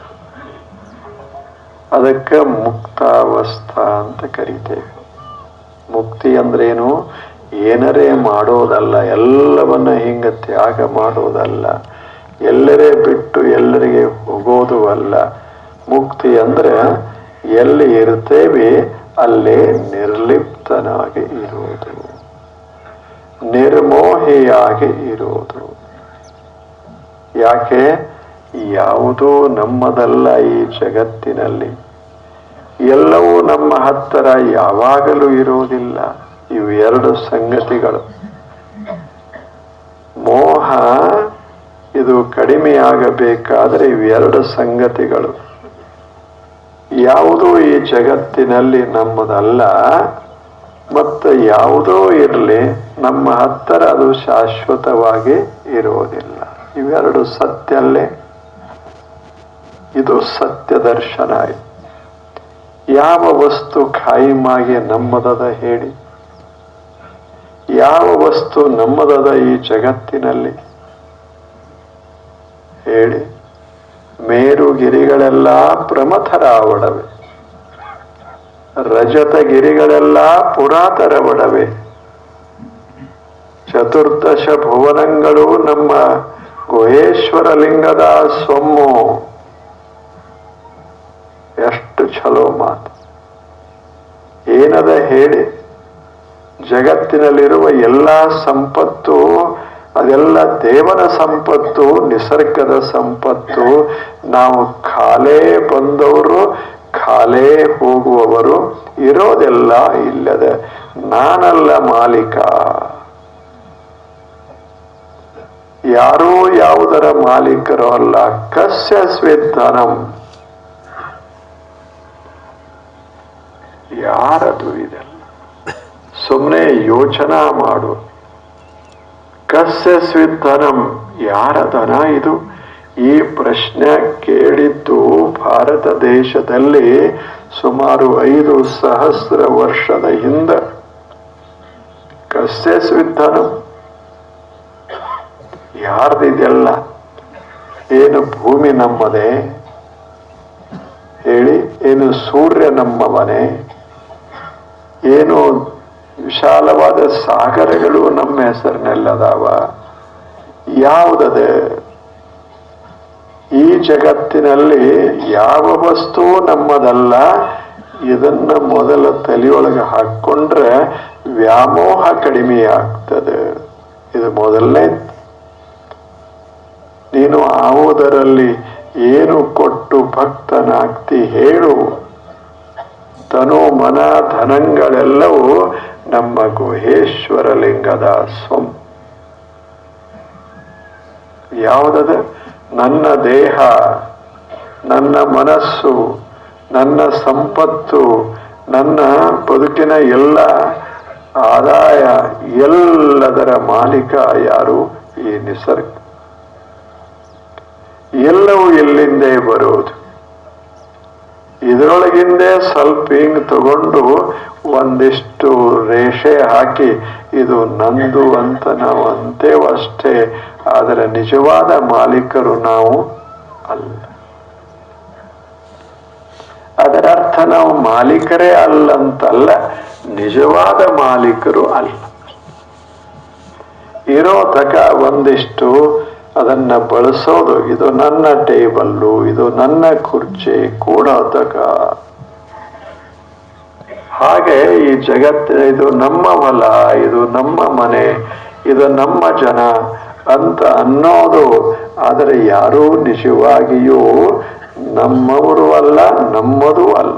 ಅದಕ್ಕೆ ಮುಕ್ತಾವಸ್ಥಾ ಅಂತ ಕರಿತೇವೆ ಮುಕ್ತಿ ಅಂದ್ರೇನು ಏನರೇ ಮಾಡೋದಲ್ಲ ಎಲ್ಲವನ್ನ ಹಿಂಗ ತ್ಯಾಗ ಮಾಡೋದಲ್ಲ ಎಲ್ಲರೇ ಬಿಟ್ಟು ಎಲ್ಲರಿಗೆ ಹೋಗೋದು ಅಲ್ಲ ಮುಕ್ತಿ ಅಂದ್ರೆ ಎಲ್ಲಿ ಇರ್ತೇವೆ ಅಲ್ಲೇ ನಿರ್ಲಿಪ್ತನಾಗಿ ಇರುವುದು ನಿರ್ಮೋಹಿಯಾಗಿ ಇರುವುದು ಯಾಕೆ ಯಾವುದೂ ನಮ್ಮದಲ್ಲ ಈ ಜಗತ್ತಿನಲ್ಲಿ ಎಲ್ಲವೂ ನಮ್ಮ ಹತ್ತಿರ ಯಾವಾಗಲೂ ಇರುವುದಿಲ್ಲ ಇವು ಎರಡು ಸಂಗತಿಗಳು ಮೋಹ ಇದು ಕಡಿಮೆಯಾಗಬೇಕಾದರೆ ಇವೆರಡು ಸಂಗತಿಗಳು ಯಾವುದೂ ಈ ಜಗತ್ತಿನಲ್ಲಿ ನಮ್ಮದಲ್ಲ ಮತ್ತು ಯಾವುದೋ ಇರಲಿ ನಮ್ಮ ಹತ್ತಿರ ಅದು ಶಾಶ್ವತವಾಗಿ ಇರುವುದಿಲ್ಲ ಇವೆರಡು ಸತ್ಯಲ್ಲೇ ಇದು ಸತ್ಯ ದರ್ಶನ ಯಾವ ವಸ್ತು ಖಾಯಿಮಾಗಿ ನಮ್ಮದದ ಹೇಳಿ ಯಾವ ವಸ್ತು ನಮ್ಮದದ ಈ ಜಗತ್ತಿನಲ್ಲಿ ಹೇಳಿ ಮೇರುಗಿರಿಗಳೆಲ್ಲ ಪ್ರಮಥರಾವಡವೆ ರಜತ ಗಿರಿಗಳೆಲ್ಲ ಪುರಾತರವಡವೆ ಚತುರ್ದಶ ಭುವನಗಳು ನಮ್ಮ ಗುಹೇಶ್ವರ ಲಿಂಗದ ಸೊಮ್ಮು ಎಷ್ಟು ಚಲೋ ಮಾತು ಏನದ ಹೇಳಿ ಜಗತ್ತಿನಲ್ಲಿರುವ ಎಲ್ಲ ಸಂಪತ್ತು ಅದೆಲ್ಲ ದೇವನ ಸಂಪತ್ತು ನಿಸರ್ಗದ ಸಂಪತ್ತು ನಾವು ಖಾಲೇ ಬಂದವರು ಖಾಲೇ ಹೋಗುವವರು ಇರೋದೆಲ್ಲ ಇಲ್ಲದ ನಾನಲ್ಲ ಮಾಲೀಕ ಯಾರೂ ಯಾವುದರ ಮಾಲೀಕರು ಅಲ್ಲ ಕಸ್ಯ ಸ್ವೇತನಂ ಯಾರದು ಇದೆಲ್ಲ ಸುಮ್ಮನೆ ಯೋಚನಾ ಮಾಡು ಕಸ್ಯ ಸ್ವಿಧನಂ ಯಾರ ಧನ ಇದು ಈ ಪ್ರಶ್ನೆ ಕೇಳಿದ್ದು ಭಾರತ ದೇಶದಲ್ಲಿ ಸುಮಾರು ಐದು ಸಹಸ್ರ ವರ್ಷದ ಹಿಂದೆ ಕಸ್ಯ ಸ್ವಿಧನಂ ಯಾರ್ದಿದೆಲ್ಲ ಏನು ಭೂಮಿ ನಮ್ಮದೇ ಹೇಳಿ ಏನು ಸೂರ್ಯ ನಮ್ಮವನೇ ಏನು ವಿಶಾಲವಾದ ಸಾಗರಗಳು ನಮ್ಮ ಹೆಸರಿನಲ್ಲದಾವ ಯಾವುದದೆ ಈ ಜಗತ್ತಿನಲ್ಲಿ ಯಾವ ವಸ್ತು ನಮ್ಮದಲ್ಲ ಇದನ್ನ ಮೊದಲ ತಲೆಯೊಳಗೆ ಹಾಕೊಂಡ್ರೆ ವ್ಯಾಮೋಹ ಕಡಿಮೆ ಆಗ್ತದೆ ಇದು ಮೊದಲನೇ ನೀನು ಆವುದರಲ್ಲಿ ಏನು ಕೊಟ್ಟು ಭಕ್ತನಾಗ್ತಿ ಹೇಳು ತನು ಮನ ಧನಗಳೆಲ್ಲವೂ ನಮ್ಮ ಗುಹೇಶ್ವರ ಲಿಂಗದ ಸ್ವಂ ಯಾವುದದ ನನ್ನ ದೇಹ ನನ್ನ ಮನಸ್ಸು ನನ್ನ ಸಂಪತ್ತು ನನ್ನ ಬದುಕಿನ ಎಲ್ಲ ಆದಾಯ ಎಲ್ಲದರ ಮಾಲೀಕ ಯಾರು ಈ ನಿಸರ್ಗ ಎಲ್ಲವೂ ಇಲ್ಲಿಂದೇ ಬರುವುದು ಇದರೊಳಗಿಂದೇ ಸ್ವಲ್ಪ ಹಿಂಗ್ ತಗೊಂಡು ಒಂದಿಷ್ಟು ರೇಷೆ ಹಾಕಿ ಇದು ನಂದು ಅಂತ ನಾವು ಅಂತೇವು ಅಷ್ಟೇ ಆದರೆ ನಿಜವಾದ ಮಾಲೀಕರು ನಾವು ಅಲ್ಲ ಅದರ ಅರ್ಥ ನಾವು ಮಾಲೀಕರೇ ಅಲ್ಲಂತಲ್ಲ ನಿಜವಾದ ಮಾಲೀಕರು ಅಲ್ಲ ಇರೋ ತಕ ಒಂದಿಷ್ಟು ಅದನ್ನ ಬಳಸೋದು ಇದು ನನ್ನ ಟೇಬಲ್ಲು ಇದು ನನ್ನ ಕುರ್ಚಿ ಕೂಡೋತಕ ಹಾಗೆ ಈ ಜಗತ್ತಿನ ಇದು ನಮ್ಮ ಹೊಲ ಇದು ನಮ್ಮ ಮನೆ ಇದು ನಮ್ಮ ಜನ ಅಂತ ಅನ್ನೋದು ಆದರೆ ಯಾರೂ ನಿಜವಾಗಿಯೂ ನಮ್ಮವರು ಅಲ್ಲ ನಮ್ಮದು ಅಲ್ಲ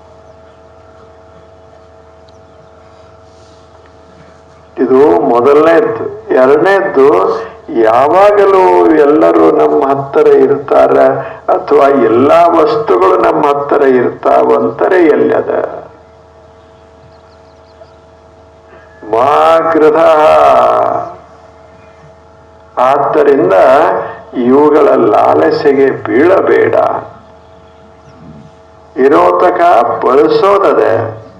ಇದು ಮೊದಲನೇದ್ದು ಎರಡನೇದ್ದು ಯಾವಾಗಲೂ ಎಲ್ಲರೂ ನಮ್ಮ ಹತ್ತಿರ ಇರ್ತಾರ ಅಥವಾ ಎಲ್ಲಾ ವಸ್ತುಗಳು ನಮ್ಮ ಹತ್ತಿರ ಇರ್ತಾವಂತಾರೆ ಎಲ್ಲದ ಮಾಗೃಧ ಆದ್ದರಿಂದ ಇವುಗಳ ಲಾಲಸೆಗೆ ಬೀಳಬೇಡ ಇರೋತಕ ಬಳಸೋದದೆ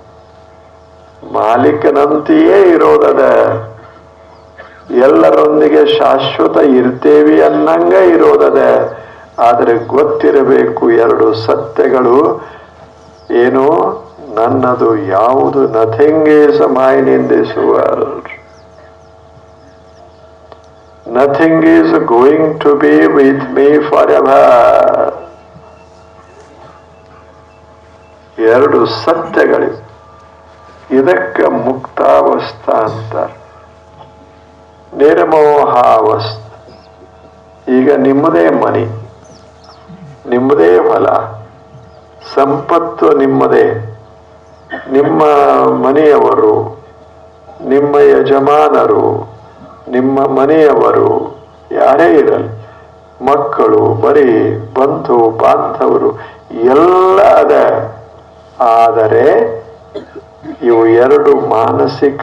ಮಾಲೀಕನಂತೆಯೇ ಇರೋದದ ಎಲ್ಲರೊಂದಿಗೆ ಶಾಶ್ವತ ಇರ್ತೇವಿ ಅನ್ನಂಗ ಇರೋದದ ಆದರೆ ಗೊತ್ತಿರಬೇಕು ಎರಡು ಸತ್ಯಗಳು ಏನು ನನ್ನದು ಯಾವುದು nothing is mine in this world nothing is going to be with me forever ಎರಡು ಸತ್ಯಗಳಿವೆ ಇದಕ್ಕೆ ಮುಕ್ತಾವಸ್ಥಾ ಅಂತಾರೆ ನಿರ್ಮೋಹಾವಸ್ ಈಗ ನಿಮ್ಮದೇ ಮನೆ ನಿಮ್ಮದೇ ಹೊಲ ಸಂಪತ್ತು ನಿಮ್ಮದೇ ನಿಮ್ಮ ಮನೆಯವರು ನಿಮ್ಮ ಯಜಮಾನರು ನಿಮ್ಮ ಮನೆಯವರು ಯಾರೇ ಇರಲಿ ಮಕ್ಕಳು ಬರೀ ಬಂಧು ಬಾಂಧವರು ಎಲ್ಲ ಅದ ಆದರೆ ಇವು ಎರಡು ಮಾನಸಿಕ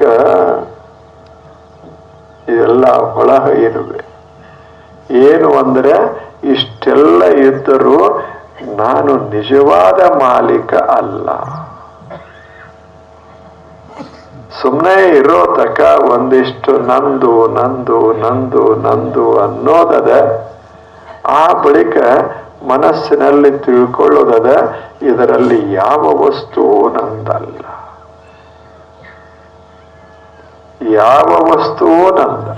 ಇದೆಲ್ಲ ಒಳಗ ಇರುವೆ ಏನು ಅಂದ್ರೆ ಇಷ್ಟೆಲ್ಲ ಇದ್ದರೂ ನಾನು ನಿಜವಾದ ಮಾಲೀಕ ಅಲ್ಲ ಸುಮ್ಮನೆ ಇರೋ ತಕ ಒಂದಿಷ್ಟು ನಂದು ನಂದು ನಂದು ನಂದು ಅನ್ನೋದದ ಆ ಬಳಿಕ ಮನಸ್ಸಿನಲ್ಲಿ ತಿಳ್ಕೊಳ್ಳೋದದ ಇದರಲ್ಲಿ ಯಾವ ವಸ್ತು ನಂದಲ್ಲ ಯಾವ ವಸ್ತು ನಂದ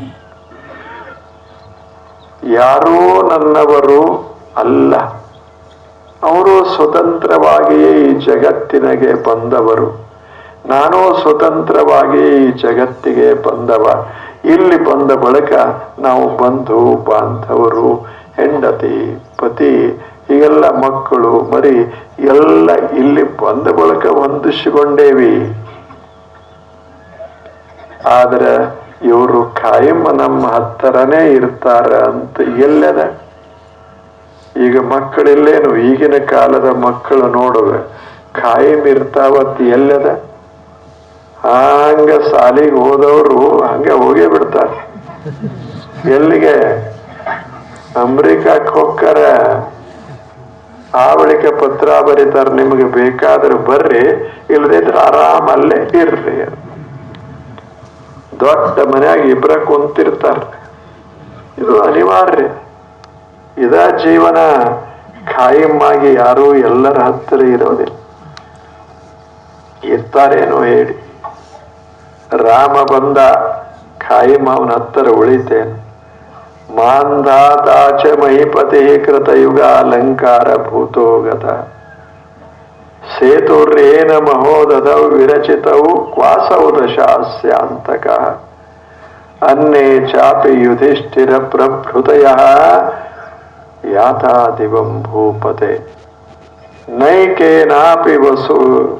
ಯಾರೂ ನನ್ನವರು ಅಲ್ಲ ಅವರು ಸ್ವತಂತ್ರವಾಗಿಯೇ ಈ ಜಗತ್ತಿನಗೆ ಬಂದವರು ನಾನು ಸ್ವತಂತ್ರವಾಗಿ ಈ ಜಗತ್ತಿಗೆ ಬಂದವ ಇಲ್ಲಿ ಬಂದ ಬಳಿಕ ನಾವು ಬಂಧು ಬಾಂಧವರು ಹೆಂಡತಿ ಪತಿ ಹೀಗೆಲ್ಲ ಮಕ್ಕಳು ಮರಿ ಎಲ್ಲ ಇಲ್ಲಿ ಬಂದ ಬಳಿಕ ಹೊಂದಿಸಿಕೊಂಡೇವಿ ಆದ್ರೆ ಇವರು ಕಾಯಂ ನಮ್ಮ ಹತ್ತರನೇ ಇರ್ತಾರ ಅಂತ ಎಲ್ಲದ ಈಗ ಮಕ್ಕಳಿಲ್ಲೇನು ಈಗಿನ ಕಾಲದ ಮಕ್ಕಳು ನೋಡುವೆ ಕಾಯಂ ಇರ್ತಾವತ್ ಎಲ್ಲದ ಹಂಗ ಸಾಲಿಗೆ ಹೋದವರು ಹಂಗ ಹೋಗೇ ಬಿಡ್ತಾರೆ ಎಲ್ಲಿಗೆ ಅಮ್ರಿಕಾಕ್ ಹೋಗ್ತಾರ ಆ ಬಳಿಕ ಪತ್ರ ಬರೀತಾರ ನಿಮಗೆ ಬೇಕಾದ್ರೆ ಬರ್ರಿ ಇಲ್ಲದಿದ್ರೆ ಆರಾಮ ಅಲ್ಲೇ ಇರ್ರಿ ದೊಡ್ಡ ಮನ್ಯಾಗ ಇಬ್ರ ಕುಂತಿರ್ತಾರ ಇದು ಅನಿವಾರ್ಯ ಇದ ಜೀವನ ಖಾಯಂ ಆಗಿ ಯಾರೂ ಎಲ್ಲರ ಹತ್ತಿರ ಇರೋದಿಲ್ಲ ಇರ್ತಾರೇನೋ ಹೇಳಿ ರಾಮ ಬಂದ ಖಾಯಂ ಅವನ ಹತ್ತಿರ ಉಳಿತೇನೆ ಮಾಂಧಾತಾಚ ಮಹಿಪತಿ ಕೃತಯುಗ ಅಲಂಕಾರ ಭೂತೋಗತ ಸೇತುರ್ಯೇನ ಮಹೋದಧೌ ವಿರಚಿತವು ಕ್ವಾಸೌ ದಶಾಸ್ಯಾಂತಕ ಅನ್ನೇ ಚಾಪಿ ಯುಧಿಷ್ಠಿರ ಪ್ರಭೃತಯ ಯಾತಾ ದಿವಂ ಭೂಪತೆ ನೈಕೇನಾಪಿ ವಸು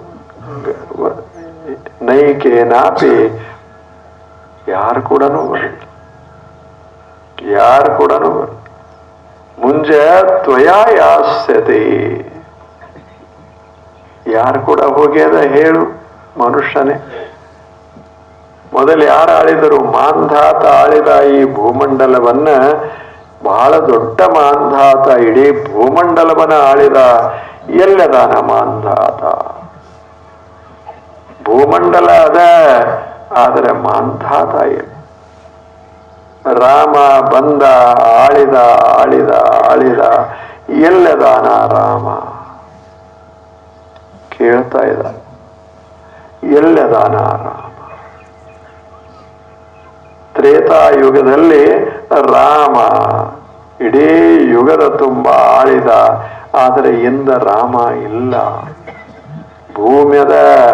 ನೈಕೇನಾಪಿ ಯಾರು ಕೂಡ ಬರಲ್ಲ ಯಾರು ಕೂಡ ಬರಲ್ಲ ಮುಂಜೆ ತ್ವಯಾ ಯಾಸ್ಯತೆ ಯಾರು ಕೂಡ ಹೋಗ್ಯದ ಹೇಳು ಮನುಷ್ಯನೇ ಮೊದಲು ಯಾರು ಆಳಿದರು ಮಾಂಧಾತ ಆಳಿದ ಈ ಭೂಮಂಡಲವನ್ನ ಬಹಳ ದೊಡ್ಡ ಮಾಂಧಾತ ಇಡೀ ಭೂಮಂಡಲವನ್ನ ಆಳಿದ ಎಲ್ಲದಾನ ಮಾಂಧಾತ ಭೂಮಂಡಲ ಅದ ಆದರೆ ಮಾಂಧಾತ ಇಲ್ಲ ರಾಮ ಬಂದ ಆಳಿದ ಆಳಿದ ಆಳಿದ ಎಲ್ಲದಾನ ರಾಮ ಕೇಳ್ತಾ ಇದ್ದ ಎಲ್ಲದಾನ ರಾಮ ತ್ರೇತಾಯುಗದಲ್ಲಿ ರಾಮ ಇಡೀ ಯುಗದ ತುಂಬ ಆಳಿದ ಆದರೆ ಇಂದ ರಾಮ ಇಲ್ಲ ಭೂಮ್ಯದ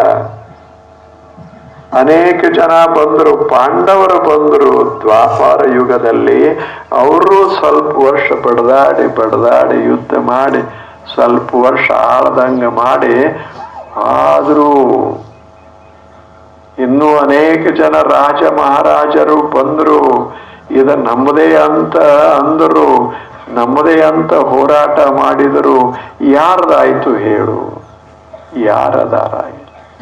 ಅನೇಕ ಜನ ಬಂದರು ಪಾಂಡವರು ಬಂದರು ದ್ವಾಪಾರ ಯುಗದಲ್ಲಿ ಅವರು ಸ್ವಲ್ಪ ವರ್ಷ ಬಡದಾಡಿ ಬಡದಾಡಿ ಯುದ್ಧ ಮಾಡಿ ಸ್ವಲ್ಪ ವರ್ಷ ಆಳ್ದಂಗ ಮಾಡಿ ಆದರೂ ಇನ್ನೂ ಅನೇಕ ಜನ ರಾಜ ಮಹಾರಾಜರು ಬಂದರು ಇದ ನಮ್ಮದೇ ಅಂತ ಅಂದರು ನಮ್ಮದೇ ಅಂತ ಹೋರಾಟ ಮಾಡಿದರು ಯಾರ್ದಾಯ್ತು ಹೇಳು ಯಾರದಾರಾಯ್ತು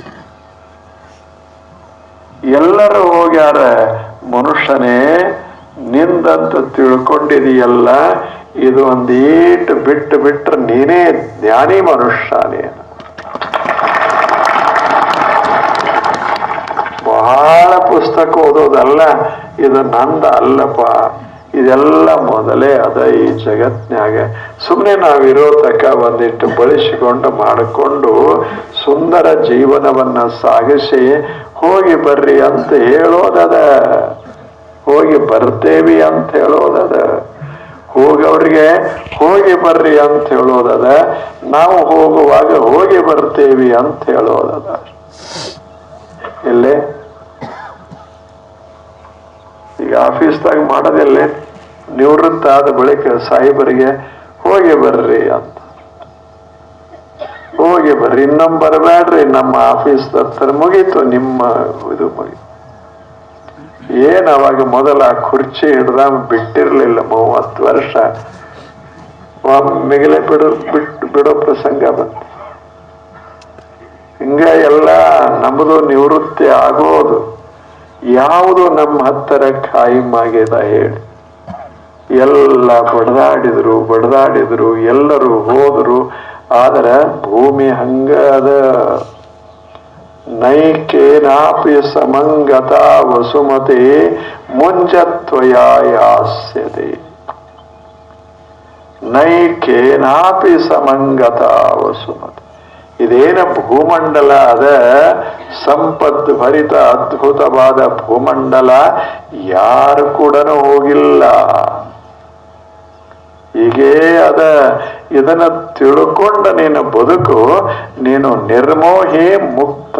ಎಲ್ಲರೂ ಹೋಗ್ಯಾರ ಮನುಷ್ಯನೇ ನಿಂದಂತ ತಿಳ್ಕೊಂಡಿದೀಯಲ್ಲ ಇದು ಒಂದೀಟು ಬಿಟ್ಟು ಬಿಟ್ರೆ ನೀನೇ ಜ್ಞಾನಿ ಮನುಷ್ಯನೇ ಬಹಳ ಪುಸ್ತಕ ಓದೋದಲ್ಲ ಇದು ನಂದ ಅಲ್ಲಪ್ಪ ಇದೆಲ್ಲ ಮೊದಲೇ ಅದ ಈ ಜಗತ್ನ್ಯಾಗ ಸುಮ್ಮನೆ ನಾವಿರೋ ತಕ್ಕ ಒಂದಿಟ್ಟು ಬಳಸಿಕೊಂಡು ಮಾಡಿಕೊಂಡು ಸುಂದರ ಜೀವನವನ್ನ ಸಾಗಿಸಿ ಹೋಗಿ ಬರ್ರಿ ಅಂತ ಹೇಳೋದದ ಹೋಗಿ ಬರ್ತೇವಿ ಅಂತ ಹೇಳೋದದ ಹೋಗವ್ರಿಗೆ ಹೋಗಿ ಬರ್ರಿ ಅಂತ ಹೇಳೋದದ ನಾವು ಹೋಗುವಾಗ ಹೋಗಿ ಬರ್ತೇವಿ ಅಂತ ಹೇಳೋದದ ಇಲ್ಲೇ ಈಗ ಆಫೀಸ್ದಾಗ ಮಾಡೋದಿಲ್ಲೇ ನಿವೃತ್ತ ಆದ ಬಳಿಕ ಸಾಹೇಬರಿಗೆ ಹೋಗಿ ಬರ್ರಿ ಅಂತ ಹೋಗಿ ಬರ್ರಿ ಇನ್ನೊಮ್ಮೆ ಬರಬೇಡ್ರಿ ನಮ್ಮ ಆಫೀಸ್ ದಫ್ತರ ಮುಗೀತು ನಿಮ್ಮ ಇದು ಮುಗೀತು ಏನ್ ಅವಾಗ ಮೊದಲ ಆ ಕುರ್ಚಿ ಹಿಡ್ದ ಬಿಟ್ಟಿರ್ಲಿಲ್ಲ ಮೂವತ್ತು ವರ್ಷ ಒಮ್ಮೆಗಲೇ ಬಿಡು ಬಿಟ್ಟು ಬಿಡೋ ಪ್ರಸಂಗ ಬಂತು ಹಿಂಗ ಎಲ್ಲ ನಮ್ಮದು ನಿವೃತ್ತಿ ಆಗೋದು ಯಾವುದು ನಮ್ಮ ಹತ್ತರ ಖಾಯಿಮ್ ಆಗ್ಯದ ಹೇಳಿ ಎಲ್ಲ ಬಡದಾಡಿದ್ರು ಬಡದಾಡಿದ್ರು ಎಲ್ಲರೂ ಹೋದ್ರು ಆದ್ರ ಭೂಮಿ ಹಂಗ ಅದ ನೈಕೇನಾಪಿ ಸಮಂಗತ ವಸುಮತೆ ಮುಂಜತ್ವಯಾಸ್ಯತೆ ನೈಕೇನಾಪಿ ಸಮಂಗತ ವಸುಮತೆ ಇದೇನ ಭೂಮಂಡಲ ಅದ ಸಂಪತ್ ಭರಿತ ಅದ್ಭುತವಾದ ಭೂಮಂಡಲ ಯಾರು ಕೂಡ ಹೋಗಿಲ್ಲ ಹೀಗೇ ಅದ ಇದನ್ನ ತಿಳ್ಕೊಂಡ ನೀನು ಬದುಕು ನೀನು ನಿರ್ಮೋಹಿ ಮುಕ್ತ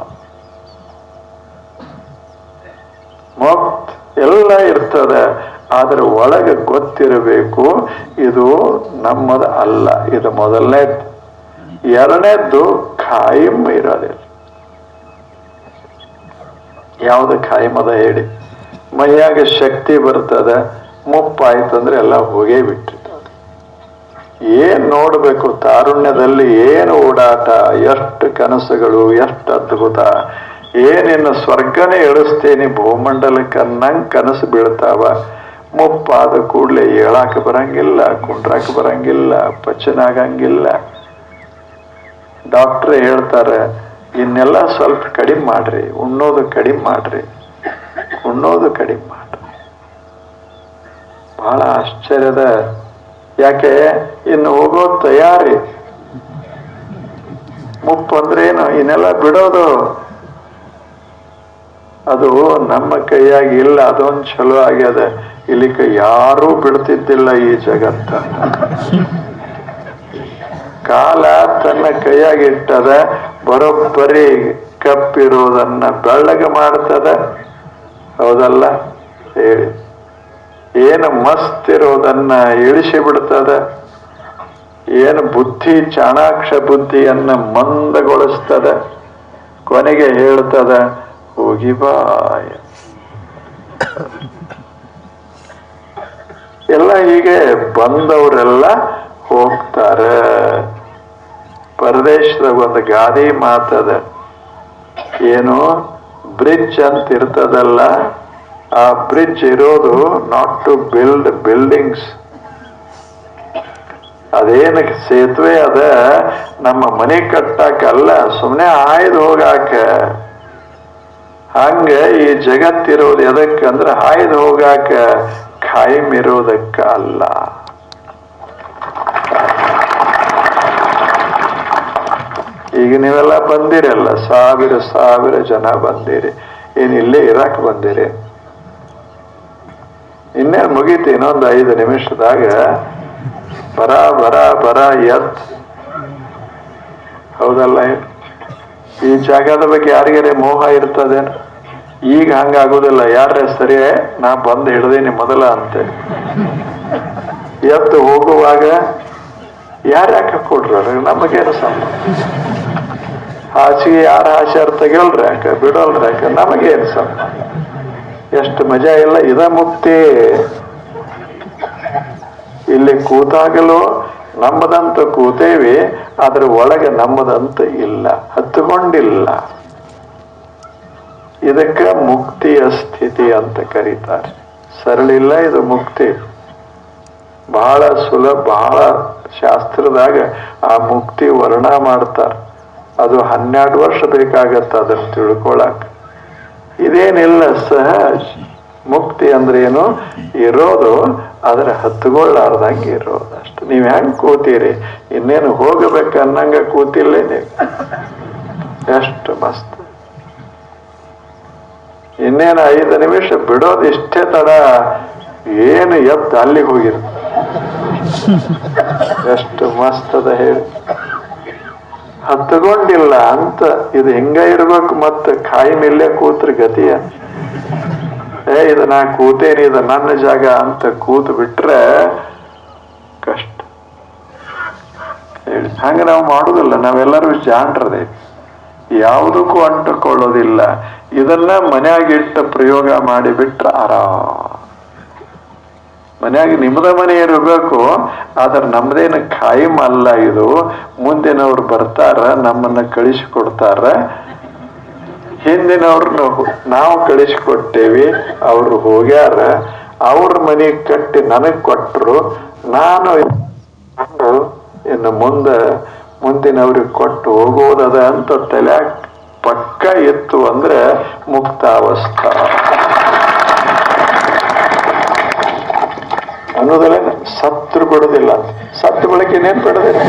ಮುಕ್ತ ಎಲ್ಲ ಇರ್ತದೆ ಆದ್ರೆ ಒಳಗೆ ಗೊತ್ತಿರಬೇಕು ಇದು ನಮ್ಮದ ಅಲ್ಲ ಇದು ಮೊದಲನೇದು ಎರಡನೇದ್ದು ಖಾಯಿಮ್ ಇರೋದಿಲ್ಲ ಯಾವ್ದು ಖಾಯಿಮ್ ಅದ ಹೇಳಿ ಮೈಯಾಗ ಶಕ್ತಿ ಬರ್ತದ ಮುಪ್ಪಾಯ್ತಂದ್ರೆ ಎಲ್ಲ ಹೋಗೇ ಬಿಟ್ಟಿರ್ತದೆ ಏನ್ ನೋಡ್ಬೇಕು ತಾರುಣ್ಯದಲ್ಲಿ ಏನು ಓಡಾಟ ಎಷ್ಟು ಕನಸುಗಳು ಎಷ್ಟು ಅದ್ಭುತ ಏನಿನ್ನು ಸ್ವರ್ಗನೇ ಇಳಿಸ್ತೇನೆ ಭೂಮಂಡಲಕ್ಕೆ ಅನ್ನಂಗ್ ಕನಸು ಬೀಳ್ತಾವ ಮುಪ್ಪಾದ ಕೂಡ್ಲೆ ಹೇಳಾಕ ಬರಂಗಿಲ್ಲ ಕುಂಡ್ರಾಕ ಬರಂಗಿಲ್ಲ ಪಚನ ಆಗಂಗಿಲ್ಲ ಡಾಕ್ಟ್ರ್ ಹೇಳ್ತಾರೆ ಇನ್ನೆಲ್ಲ ಸ್ವಲ್ಪ ಕಡಿಮೆ ಮಾಡ್ರಿ ಉಣ್ಣೋದು ಕಡಿಮೆ ಮಾಡ್ರಿ ಉಣ್ಣೋದು ಕಡಿಮೆ ಮಾಡ್ರಿ ಬಹಳ ಆಶ್ಚರ್ಯದ ಯಾಕೆ ಇನ್ನು ಹೋಗೋ ತಯಾರಿ ಮುಪ್ಪು ಅಂದ್ರೆ ಏನು ಇನ್ನೆಲ್ಲ ಬಿಡೋದು ಅದು ನಮ್ಮ ಕೈಯಾಗಿ ಇಲ್ಲ ಅದೊಂದು ಚಲೋ ಆಗ್ಯದ ಇಲ್ಲಿಕ ಯಾರೂ ಬಿಡ್ತಿದ್ದಿಲ್ಲ ಈ ಜಗತ್ತ ಕಾಲ ತನ್ನ ಕೈಯಾಗಿ ಇಟ್ಟದ ಬರೋಬ್ಬರಿ ಕಪ್ಪಿರುವುದನ್ನ ಬೆಳ್ಳಗ ಮಾಡ್ತದ ಹೌದಲ್ಲ ಹೇಳಿ ಏನು ಮಸ್ತ್ ಇರೋದನ್ನ ಇಳಿಸಿ ಬಿಡ್ತದ ಏನು ಬುದ್ಧಿ ಚಾಣಾಕ್ಷ ಬುದ್ಧಿಯನ್ನ ಮಂದಗೊಳಿಸ್ತದ ಕೊನೆಗೆ ಹೇಳ್ತದ ಹೋಗಿ ಬಾಯ ಎಲ್ಲ ಹೀಗೆ ಬಂದವರೆಲ್ಲ ಹೋಗ್ತಾರೆ ಪರದೇಶದಾಗ ಒಂದು ಗಾದಿ ಮಾತದ ಏನು ಬ್ರಿಡ್ಜ್ ಅಂತ ಇರ್ತದಲ್ಲ ಆ ಬ್ರಿಡ್ಜ್ ಇರೋದು ನಾಟ್ ಟು ಬಿಲ್ಡ್ ಬಿಲ್ಡಿಂಗ್ಸ್ ಅದೇನ ಸೇತುವೆ ಅದ ನಮ್ಮ ಮನೆ ಕಟ್ಟಾಕಲ್ಲ ಸುಮ್ಮನೆ ಆಯ್ದು ಹೋಗಾಕ ಹಂಗ ಈ ಜಗತ್ತಿರೋದು ಎದಕ್ಕಂದ್ರೆ ಹಾಯ್ದು ಹೋಗಾಕ ಖಾಯಂ ಇರೋದಕ್ಕ ಅಲ್ಲ ಈಗ ನೀವೆಲ್ಲ ಬಂದಿರಲ್ಲ ಸಾವಿರ ಸಾವಿರ ಜನ ಬಂದಿರಿ ಏನ್ ಇಲ್ಲೇ ಇರಾಕ್ ಬಂದಿರಿ ಇನ್ನೇನ್ ಮುಗೀತಿ ಇನ್ನೊಂದು ಐದು ನಿಮಿಷದಾಗ ಬರ ಬರ ಬರ ಎತ್ ಹೌದಲ್ಲ ಈ ಜಾಗದ ಬಗ್ಗೆ ಯಾರಿಗಾರೆ ಮೋಹ ಇರ್ತದೇನು ಈಗ ಹಂಗಾಗೋದಿಲ್ಲ ಯಾರೇ ಸರಿ ನಾ ಬಂದು ಹಿಡ್ದೀನಿ ಮೊದಲ ಅಂತೆ ಎದ್ದು ಹೋಗುವಾಗ ಯಾರು ಯಾಕೆ ಕೊಡ್ರ ನಮಗೇನು ಸಂಬಂಧ ಹಾಸಿಗೆ ಯಾರು ಹಾಸ್ಯಾರ ತೆಗಿಲ್ರಿ ಯಾಕ ಬಿಡೋಲ್ರಿ ಯಾಕ ನಮಗೇನು ಸಂಬಂಧ ಎಷ್ಟು ಮಜಾ ಇಲ್ಲ ಇದ ಮುಕ್ತಿ ಇಲ್ಲಿ ಕೂತಾಗಲೂ ನಮ್ಮದಂತ ಕೂತೇವಿ ಅದ್ರ ಒಳಗೆ ನಮ್ಮದಂತ ಇಲ್ಲ ಹತ್ತುಕೊಂಡಿಲ್ಲ ಇದಕ್ಕ ಮುಕ್ತಿಯ ಸ್ಥಿತಿ ಅಂತ ಕರೀತಾರೆ ಸರಳಿಲ್ಲ ಇದು ಮುಕ್ತಿ ಬಹಳ ಸುಲಭ ಬಹಳ ಶಾಸ್ತ್ರದಾಗ ಆ ಮುಕ್ತಿ ವರ್ಣ ಮಾಡ್ತಾರ ಅದು ಹನ್ನೆರಡು ವರ್ಷ ಬೇಕಾಗತ್ತ ಅದನ್ನ ತಿಳ್ಕೊಳಕ್ ಇದೇನಿಲ್ಲ ಸಹಜ ಮುಕ್ತಿ ಅಂದ್ರೆ ಏನು ಇರೋದು ಆದ್ರೆ ಹತ್ತುಗೊಳ್ಳಾರ್ದಂಗೆ ಇರೋದು ಅಷ್ಟು ನೀವ್ ಹೆಂಗ್ ಕೂತೀರಿ ಇನ್ನೇನು ಹೋಗಬೇಕು ಅನ್ನಂಗ ಕೂತಿಲ್ಲೇ ನೀವು ಎಷ್ಟು ಮಸ್ತ್ ಇನ್ನೇನು ಐದು ನಿಮಿಷ ಬಿಡೋದು ಇಷ್ಟೇ ತಡ ಏನು ಎದ್ದು ಅಲ್ಲಿಗೆ ಹೋಗಿರು ಎಷ್ಟು ಮಸ್ತ್ ಅದ ಹೇಳಿ ಹತ್ತುಕೊಂಡಿಲ್ಲ ಅಂತ ಇದು ಹಿಂಗ ಇರ್ಬೇಕು ಮತ್ತ ಕಾಯಿ ಮಿಲ್ಲೆ ಕೂತ್ರ ಗತಿಯ ಏ ಇದು ನಾ ಕೂತೇನಿ ಇದು ನನ್ನ ಜಾಗ ಅಂತ ಕೂತು ಬಿಟ್ರೆ ಕಷ್ಟ ಹೇಳಿ ಹಂಗ ನಾವು ಮಾಡುದಿಲ್ಲ ನಾವೆಲ್ಲರೂ ಜಾಣರದೆ ಯಾವುದಕ್ಕೂ ಅಂಟುಕೊಳ್ಳೋದಿಲ್ಲ ಇದನ್ನ ಮನ್ಯಾಗಿಟ್ಟ ಪ್ರಯೋಗ ಮಾಡಿಬಿಟ್ರೆ ಆರಾಮ್ ಮನ್ಯಾಗ ನಿಮ್ಮದ ಮನೆ ಇರಬೇಕು ಆದ್ರೆ ನಮ್ದೇನು ಖಾಯಂ ಅಲ್ಲ ಇದು ಮುಂದಿನವ್ರು ಬರ್ತಾರ ನಮ್ಮನ್ನ ಕಳಿಸಿಕೊಡ್ತಾರ ಹಿಂದಿನವ್ರನ್ನ ನಾವು ಕಳಿಸಿಕೊಟ್ಟೇವಿ ಅವ್ರು ಹೋಗ್ಯಾರ ಅವ್ರ ಮನೆ ಕಟ್ಟಿ ನನಗ್ ಕೊಟ್ರು ನಾನು ಇಟ್ಕೊಂಡು ಇನ್ನು ಮುಂದೆ ಮುಂದಿನವ್ರಿಗೆ ಕೊಟ್ಟು ಹೋಗೋದದ ಅಂತ ತಲೆ ಪಕ್ಕ ಇತ್ತು ಅಂದ್ರೆ ಮುಕ್ತಾವಸ್ಥಾ ಅನ್ನೋದಲ್ಲ ಸತ್ರು ಬಿಡೋದಿಲ್ಲ ಸತ್ತು ಬಳಕೆ ಏನೇನ್ ಬಿಡೋದಿಲ್ಲ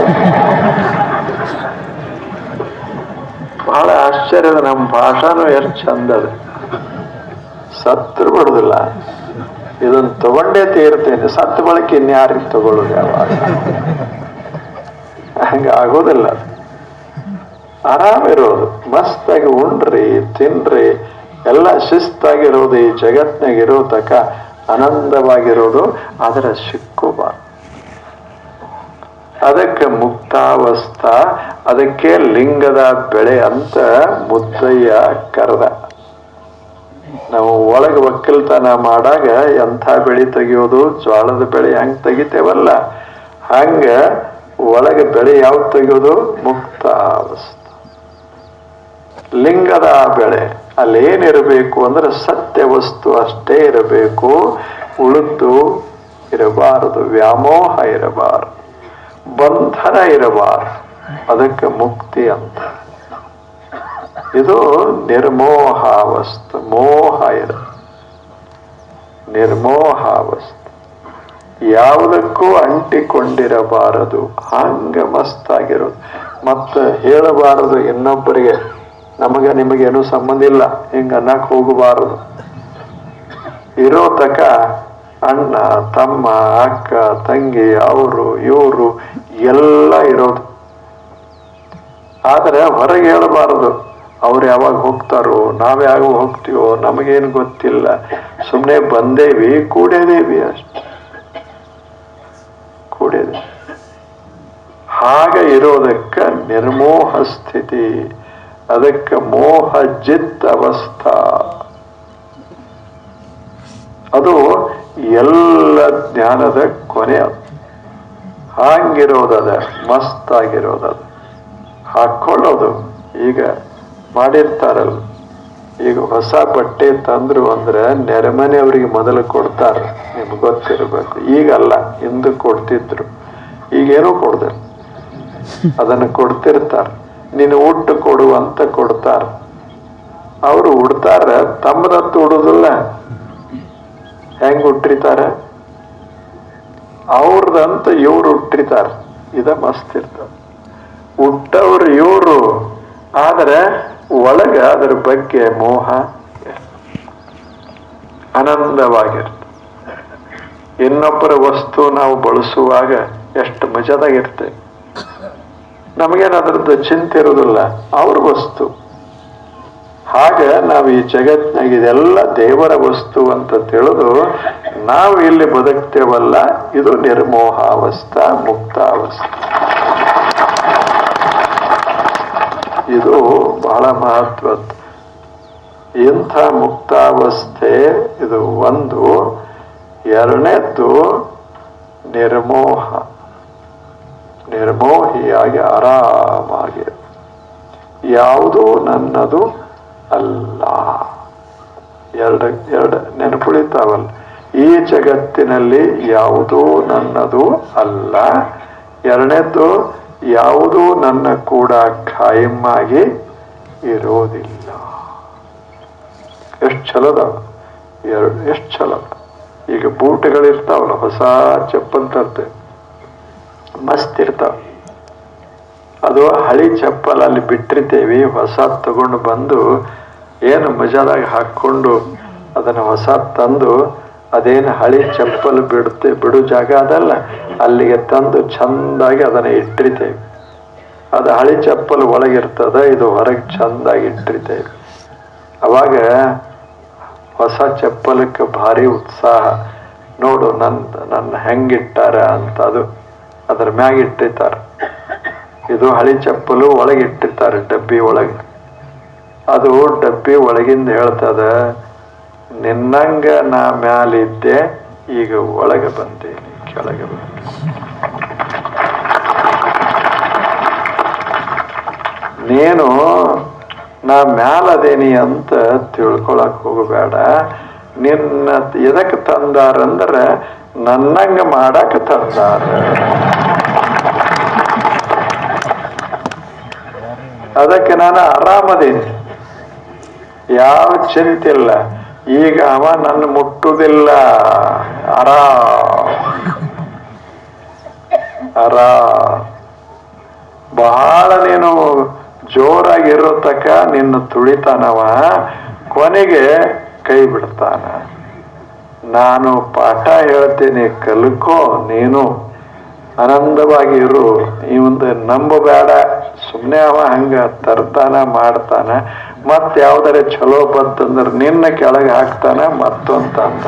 ಬಹಳ ಆಶ್ಚರ್ಯದ ನಮ್ಮ ಭಾಷಾನು ಎಷ್ಟು ಚಂದ ಅದ ಸತ್ರು ಬಿಡುದಿಲ್ಲ ಇದನ್ನ ತಗೊಂಡೇ ತೀರ್ತೇನೆ ಸತ್ತು ಬಳಕೆ ಇನ್ಯಾರಿಗೆ ತಗೊಳ್ಳೋದು ಯಾವಾಗ ಹಂಗ ಆಗೋದಿಲ್ಲ ಅದು. ಆರಾಮಿರೋದು ಮಸ್ತಾಗಿ ಉಣ್ರಿ ತಿನ್ರಿ ಎಲ್ಲ ಶಿಸ್ತಾಗಿರೋದು ಈ ಜಗತ್ನಾಗ ಇರೋ ತಕ ಆನಂದವಾಗಿರೋದು ಅದರ ಸಿಕ್ಕುಬಾರ್ದು ಅದಕ್ಕೆ ಮುಕ್ತಾವಸ್ಥಾ ಅದಕ್ಕೆ ಲಿಂಗದ ಬೆಳೆ ಅಂತ ಮುದ್ದಯ್ಯ ಕರೆದ ನಾವು ಒಳಗೆ ಒಕ್ಕಲ್ತನ ಮಾಡಾಗ ಎಂಥ ಬೆಳೆ ತೆಗಿಯೋದು ಜೋಳದ ಬೆಳೆ ಹೆಂಗ್ ತೆಗಿತೇವಲ್ಲ ಹಂಗ ಒಳಗೆ ಬೆಳೆ ಯಾವ್ದು ತೆಗಿಯೋದು ಮುಕ್ತಾವಸ್ಥಾ ಲಿಂಗದ ಬೆಳೆ ಅಲ್ಲಿ ಏನಿರಬೇಕು ಅಂದ್ರೆ ಸತ್ಯ ವಸ್ತು ಅಷ್ಟೇ ಇರಬೇಕು ಉಳಿದು ಇರಬಾರದು ವ್ಯಾಮೋಹ ಇರಬಾರದು ಬಂಧನ ಇರಬಾರದು ಅದಕ್ಕೆ ಮುಕ್ತಿ ಅಂತ ಇದು ನಿರ್ಮೋಹಾವಸ್ತು ಮೋಹ ಇರ ನಿರ್ಮೋಹಾವಸ್ತು ಯಾವುದಕ್ಕೂ ಅಂಟಿಕೊಂಡಿರಬಾರದು ಹಂಗ ಮಸ್ತಾಗಿರೋದು ಮತ್ತೆ ಹೇಳಬಾರದು ಇನ್ನೊಬ್ಬರಿಗೆ ನಮಗೆ ನಿಮಗೇನು ಸಂಬಂಧ ಇಲ್ಲ ಹಿಂಗ ಅನ್ನಕ್ ಹೋಗಬಾರದು ಇರೋ ತಕ ಅಣ್ಣ ತಮ್ಮ ಅಕ್ಕ ತಂಗಿ ಅವರು ಇವರು ಎಲ್ಲ ಇರೋದು ಆದರೆ ಹೊರಗೆ ಹೇಳಬಾರದು ಅವ್ರು ಯಾವಾಗ ಹೋಗ್ತಾರೋ ನಾವ್ ಯಾವಾಗ ಹೋಗ್ತೀವೋ ನಮಗೇನು ಗೊತ್ತಿಲ್ಲ ಸುಮ್ಮನೆ ಬಂದೇವಿ ಕೂಡೇದೇವಿ ಅಷ್ಟೆ ಕೂಡಿದೆ ಹಾಗೆ ಇರೋದಕ್ಕೆ ನಿರ್ಮೋಹ ಸ್ಥಿತಿ ಅದಕ್ಕೆ ಮೋಹ ಜಿತ್ ಅವಸ್ಥಾ ಅದು ಎಲ್ಲ ಜ್ಞಾನದ ಕೊನೆ ಅದು ಹಾಂಗಿರೋದದ ಮಸ್ತ್ ಆಗಿರೋದದ ಹಾಕೊಳ್ಳೋದು ಈಗ ಮಾಡಿರ್ತಾರಲ್ಲ ಈಗ ಹೊಸ ಬಟ್ಟೆ ತಂದ್ರು ಅಂದ್ರೆ ನೆರೆಮನೆಯವರಿಗೆ ಮೊದಲು ಕೊಡ್ತಾರ ನಿಮ್ಗೆ ಗೊತ್ತಿರಬೇಕು ಈಗಲ್ಲ ಹಿಂದೆ ಕೊಡ್ತಿದ್ರು ಈಗೇನೋ ಕೊಡ್ದೆ ಅದನ್ನು ಕೊಡ್ತಿರ್ತಾರ ನೀನು ಉಟ್ಟು ಕೊಡು ಅಂತ ಕೊಡ್ತಾರ ಅವರು ಉಡ್ತಾರ ತಮ್ಮದತ್ತು ಉಡುದಿಲ್ಲ ಹೆಂಗ್ ಉಟ್ರಿತಾರ ಅವ್ರದಂತ ಇವ್ರು ಉಟ್ರಿತಾರ ಇದ ಮಸ್ತ್ ಇರ್ತಾರ ಹುಟ್ಟವ್ರು ಇವರು ಆದ್ರೆ ಒಳಗ ಅದರ ಬಗ್ಗೆ ಮೋಹ ಆನಂದವಾಗಿರ್ತದೆ ಇನ್ನೊಬ್ಬರ ವಸ್ತು ನಾವು ಬಳಸುವಾಗ ಎಷ್ಟು ಮಜದಾಗಿರ್ತೇವೆ ನಮಗೇನು ಅದರದ್ದು ಚಿಂತೆ ಇರೋದಿಲ್ಲ ಅವ್ರ ವಸ್ತು ಹಾಗೆ ನಾವು ಈ ಜಗತ್ನಾಗ ಇದೆಲ್ಲ ದೇವರ ವಸ್ತು ಅಂತ ತಿಳಿದು ನಾವು ಇಲ್ಲಿ ಬದುಕ್ತೇವಲ್ಲ ಇದು ನಿರ್ಮೋಹಾವಸ್ಥಾ ಮುಕ್ತಾವಸ್ಥಾ ಇದು ಬಹಳ ಮಹತ್ವದ್ದು ಇಂಥ ಮುಕ್ತಾವಸ್ಥೆ ಇದು ಒಂದು ಎರಡನೇದ್ದು ನಿರ್ಮೋಹ ನಿರ್ಮೋಹಿಯಾಗಿ ಆರಾಮಾಗಿ ಯಾವುದೂ ನನ್ನದು ಅಲ್ಲ ಎರಡು ಎರಡು ನೆನಪುಳಿತಾವಲ್ಲ ಈ ಜಗತ್ತಿನಲ್ಲಿ ಯಾವುದೂ ನನ್ನದು ಅಲ್ಲ ಎರಡನೇದ್ದು ಯಾವುದೂ ನನ್ನ ಕೂಡ ಖಾಯಮ್ಮಾಗಿ ಇರೋದಿಲ್ಲ ಎಷ್ಟು ಚಲೋದ ಎರಡು ಎಷ್ಟು ಚಲೋ ಈಗ ಬೂಟ್ಗಳಿರ್ತಾವಲ್ಲ ಹೊಸ ಚಪ್ಪಲ್ ತರ್ತೇವೆ ಮಸ್ತ್ ಇರ್ತಾವ ಅದು ಹಳಿ ಚಪ್ಪಲ್ ಅಲ್ಲಿ ಬಿಟ್ಟಿರ್ತೇವಿ ಹೊಸ ತಗೊಂಡು ಬಂದು ಏನು ಮಜಾದಾಗ ಹಾಕೊಂಡು ಅದನ್ನ ಹೊಸ ತಂದು ಅದೇನು ಹಳಿ ಚಪ್ಪಲ್ ಬಿಡುತ್ತೆ ಬಿಡು ಜಾಗ ಅದಲ್ಲ ಅಲ್ಲಿಗೆ ತಂದು ಚಂದಾಗಿ ಅದನ್ನ ಇಟ್ಟಿರ್ತೇವೆ ಅದು ಹಳಿ ಚಪ್ಪಲ್ ಒಳಗಿರ್ತದ ಇದು ಹೊರಗೆ ಚಂದಾಗಿ ಇಟ್ಟಿರ್ತೇವೆ ಅವಾಗ ಹೊಸ ಚಪ್ಪಲಕ್ಕೆ ಭಾರಿ ಉತ್ಸಾಹ ನೋಡು ನನ್ ನನ್ನ ಹೆಂಗಿಟ್ಟಾರ ಅಂತ ಅದು ಅದ್ರ ಮ್ಯಾಗ ಇಟ್ಟಿರ್ತಾರ ಇದು ಹಳಿ ಚಪ್ಪಲು ಒಳಗಿಟ್ಟಿರ್ತಾರೆ ಡಬ್ಬಿ ಒಳಗೆ ಅದು ಡಬ್ಬಿ ಒಳಗಿಂದ ಹೇಳ್ತದ ನಿನ್ನಂಗ ನಾ ಮ್ಯಾಲಿದ್ದೆ ಈಗ ಒಳಗೆ ಬಂದೇನಿ ಕೆಳಗೆ ಬಂದೆ ನೀನು ನಾ ಮ್ಯಾಲದೇನಿ ಅಂತ ತಿಳ್ಕೊಳಕ್ ಹೋಗಬೇಡ ನಿನ್ನ ಎದಕ್ ತಂದಾರಂದ್ರ ನನ್ನಂಗ ಮಾಡಕ್ ತಂದಾರ ಅದಕ್ಕೆ ನಾನು ಆರಾಮದೇನಿ ಯಾವ ಚಿಂತೆ ಇಲ್ಲ ಈಗ ಅವ ನನ್ನ ಮುಟ್ಟುವುದಿಲ್ಲ ಆರಾಮ್ ಆರಾಮ್ ಬಹಳ ನೀನು ಜೋರಾಗಿರೋ ತಕ ನಿನ್ನ ತುಳಿತಾನವ ಕೊನೆಗೆ ಕೈ ಬಿಡ್ತಾನ ನಾನು ಪಾಠ ಹೇಳ್ತೇನೆ ಕಲ್ಕೋ ನೀನು ಆನಂದವಾಗಿ ಇರು ಇವಂದ ನಂಬಬೇಡ ಸುಮ್ಮನೆ ಅವ ಹಂಗ ತರ್ತಾನ ಮಾಡ್ತಾನ ಮತ್ ಯಾವ್ದಾರ ಚಲೋ ಬಂತಂದ್ರ ನಿನ್ನ ಕೆಳಗೆ ಹಾಕ್ತಾನ ಮತ್ತೊಂತ ಅಂತ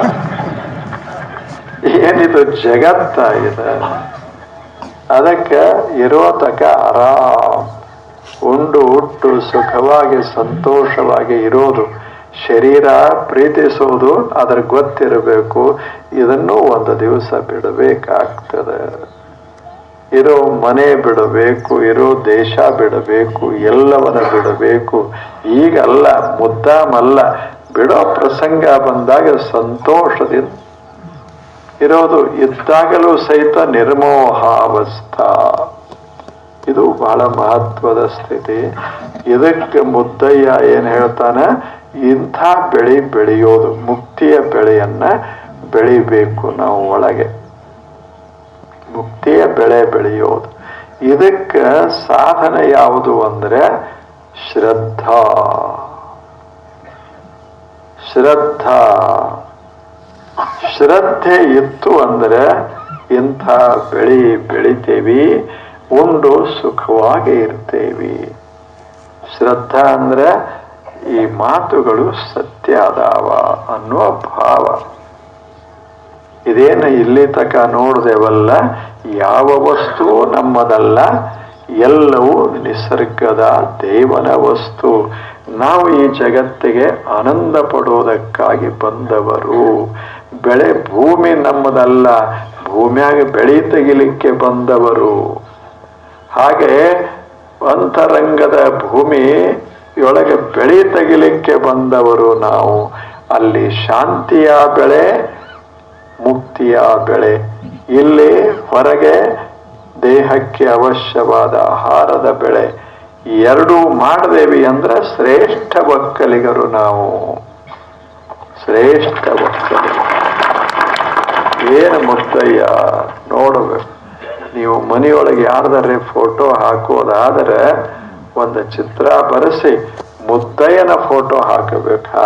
ಏನಿದು ಜಗತ್ತ ಇದು ಅದಕ್ಕೆ ಇರೋ ತಕ ಆರಾಮ್ ಉಂಡು ಉಟ್ಟು ಸುಖವಾಗಿ ಸಂತೋಷವಾಗಿ ಇರೋದು ಶರೀರ ಪ್ರೀತಿಸೋದು ಅದರ ಗೊತ್ತಿರಬೇಕು ಇದನ್ನು ಒಂದು ದಿವಸ ಬಿಡಬೇಕಾಗ್ತದೆ ಇರೋ ಮನೆ ಬಿಡಬೇಕು ಇರೋ ದೇಶ ಬಿಡಬೇಕು ಎಲ್ಲವನ್ನ ಬಿಡಬೇಕು ಈಗಲ್ಲ ಮುದ್ದಾಮಲ್ಲ ಬಿಡೋ ಪ್ರಸಂಗ ಬಂದಾಗ ಸಂತೋಷದಿಂದ ಇರೋದು ಇದ್ದಾಗಲೂ ಸಹಿತ ನಿರ್ಮೋಹಾವಸ್ಥಾ ಇದು ಬಹಳ ಮಹತ್ವದ ಸ್ಥಿತಿ ಇದಕ್ಕೆ ಮುದ್ದಯ್ಯ ಏನ್ ಹೇಳ್ತಾನ ಇಂಥ ಬೆಳೆ ಬೆಳೆಯೋದು ಮುಕ್ತಿಯ ಬೆಳೆಯನ್ನ ಬೆಳಿಬೇಕು ನಾವು ಒಳಗೆ ಮುಕ್ತಿಯ ಬೆಳೆ ಬೆಳೆಯೋದು ಇದಕ್ಕೆ ಸಾಧನ ಯಾವುದು ಅಂದ್ರೆ ಶ್ರದ್ಧಾ ಶ್ರದ್ಧಾ ಶ್ರದ್ಧೆ ಇತ್ತು ಅಂದ್ರೆ ಇಂಥ ಬೆಳಿ ಬೆಳಿತೇವಿ ಉಂಡು ಸುಖವಾಗಿ ಇರ್ತೇವಿ ಶ್ರದ್ಧಾ ಅಂದ್ರೆ ಈ ಮಾತುಗಳು ಸತ್ಯ ಅದಾವ ಅನ್ನುವ ಭಾವ ಇದೇನು ಇಲ್ಲಿ ತಕ ನೋಡ್ದೇವಲ್ಲ ಯಾವ ವಸ್ತು ನಮ್ಮದಲ್ಲ ಎಲ್ಲವೂ ನಿಸರ್ಗದ ದೇವನ ವಸ್ತು ನಾವು ಈ ಜಗತ್ತಿಗೆ ಆನಂದ ಪಡೋದಕ್ಕಾಗಿ ಬಂದವರು ಬೆಳೆ ಭೂಮಿ ನಮ್ಮದಲ್ಲ ಭೂಮಿಯಾಗ ಬೆಳೆ ತೆಗಿಲಿಕ್ಕೆ ಬಂದವರು ಹಾಗೆ ಅಂತರಂಗದ ಭೂಮಿ ಒಳಗೆ ಬೆಳೆ ತೆಗಿಲಿಕ್ಕೆ ಬಂದವರು ನಾವು ಅಲ್ಲಿ ಶಾಂತಿಯ ಬೆಳೆ ಮುಕ್ತಿಯ ಬೆಳೆ ಇಲ್ಲಿ ಹೊರಗೆ ದೇಹಕ್ಕೆ ಅವಶ್ಯವಾದ ಆಹಾರದ ಬೆಳೆ ಎರಡೂ ಮಾಡದೇವಿ ಅಂದ್ರೆ ಶ್ರೇಷ್ಠ ಒಕ್ಕಲಿಗರು ನಾವು ಶ್ರೇಷ್ಠ ಒಕ್ಕಲಿಗರು ಏನು ಮುದ್ದಯ್ಯ ನೋಡಬೇಕು ನೀವು ಮನೆಯೊಳಗೆ ಯಾರ್ದಾರೆ ಫೋಟೋ ಹಾಕೋದಾದರೆ ಒಂದು ಚಿತ್ರ ಬರೆಸಿ ಮುದ್ದಯ್ಯನ ಫೋಟೋ ಹಾಕಬೇಕಾ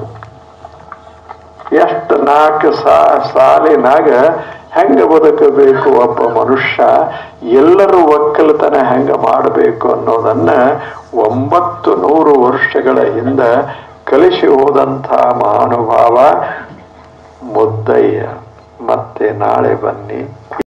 ಎಷ್ಟು ನಾಲ್ಕು ಸಾ ಸಾಲಿನಾಗ ಹೆಂಗ ಬದುಕಬೇಕು ಒಬ್ಬ ಮನುಷ್ಯ ಎಲ್ಲರೂ ಒಕ್ಕಲತನ ಹೆಂಗ ಮಾಡಬೇಕು ಅನ್ನೋದನ್ನ ಒಂಬತ್ತು ನೂರು ವರ್ಷಗಳ ಹಿಂದ ಕಲಿಸಿ ಹೋದಂಥ ಮಹಾನುಭಾವ ಮುದ್ದಯ್ಯ ಮತ್ತೆ ನಾಳೆ ಬನ್ನಿ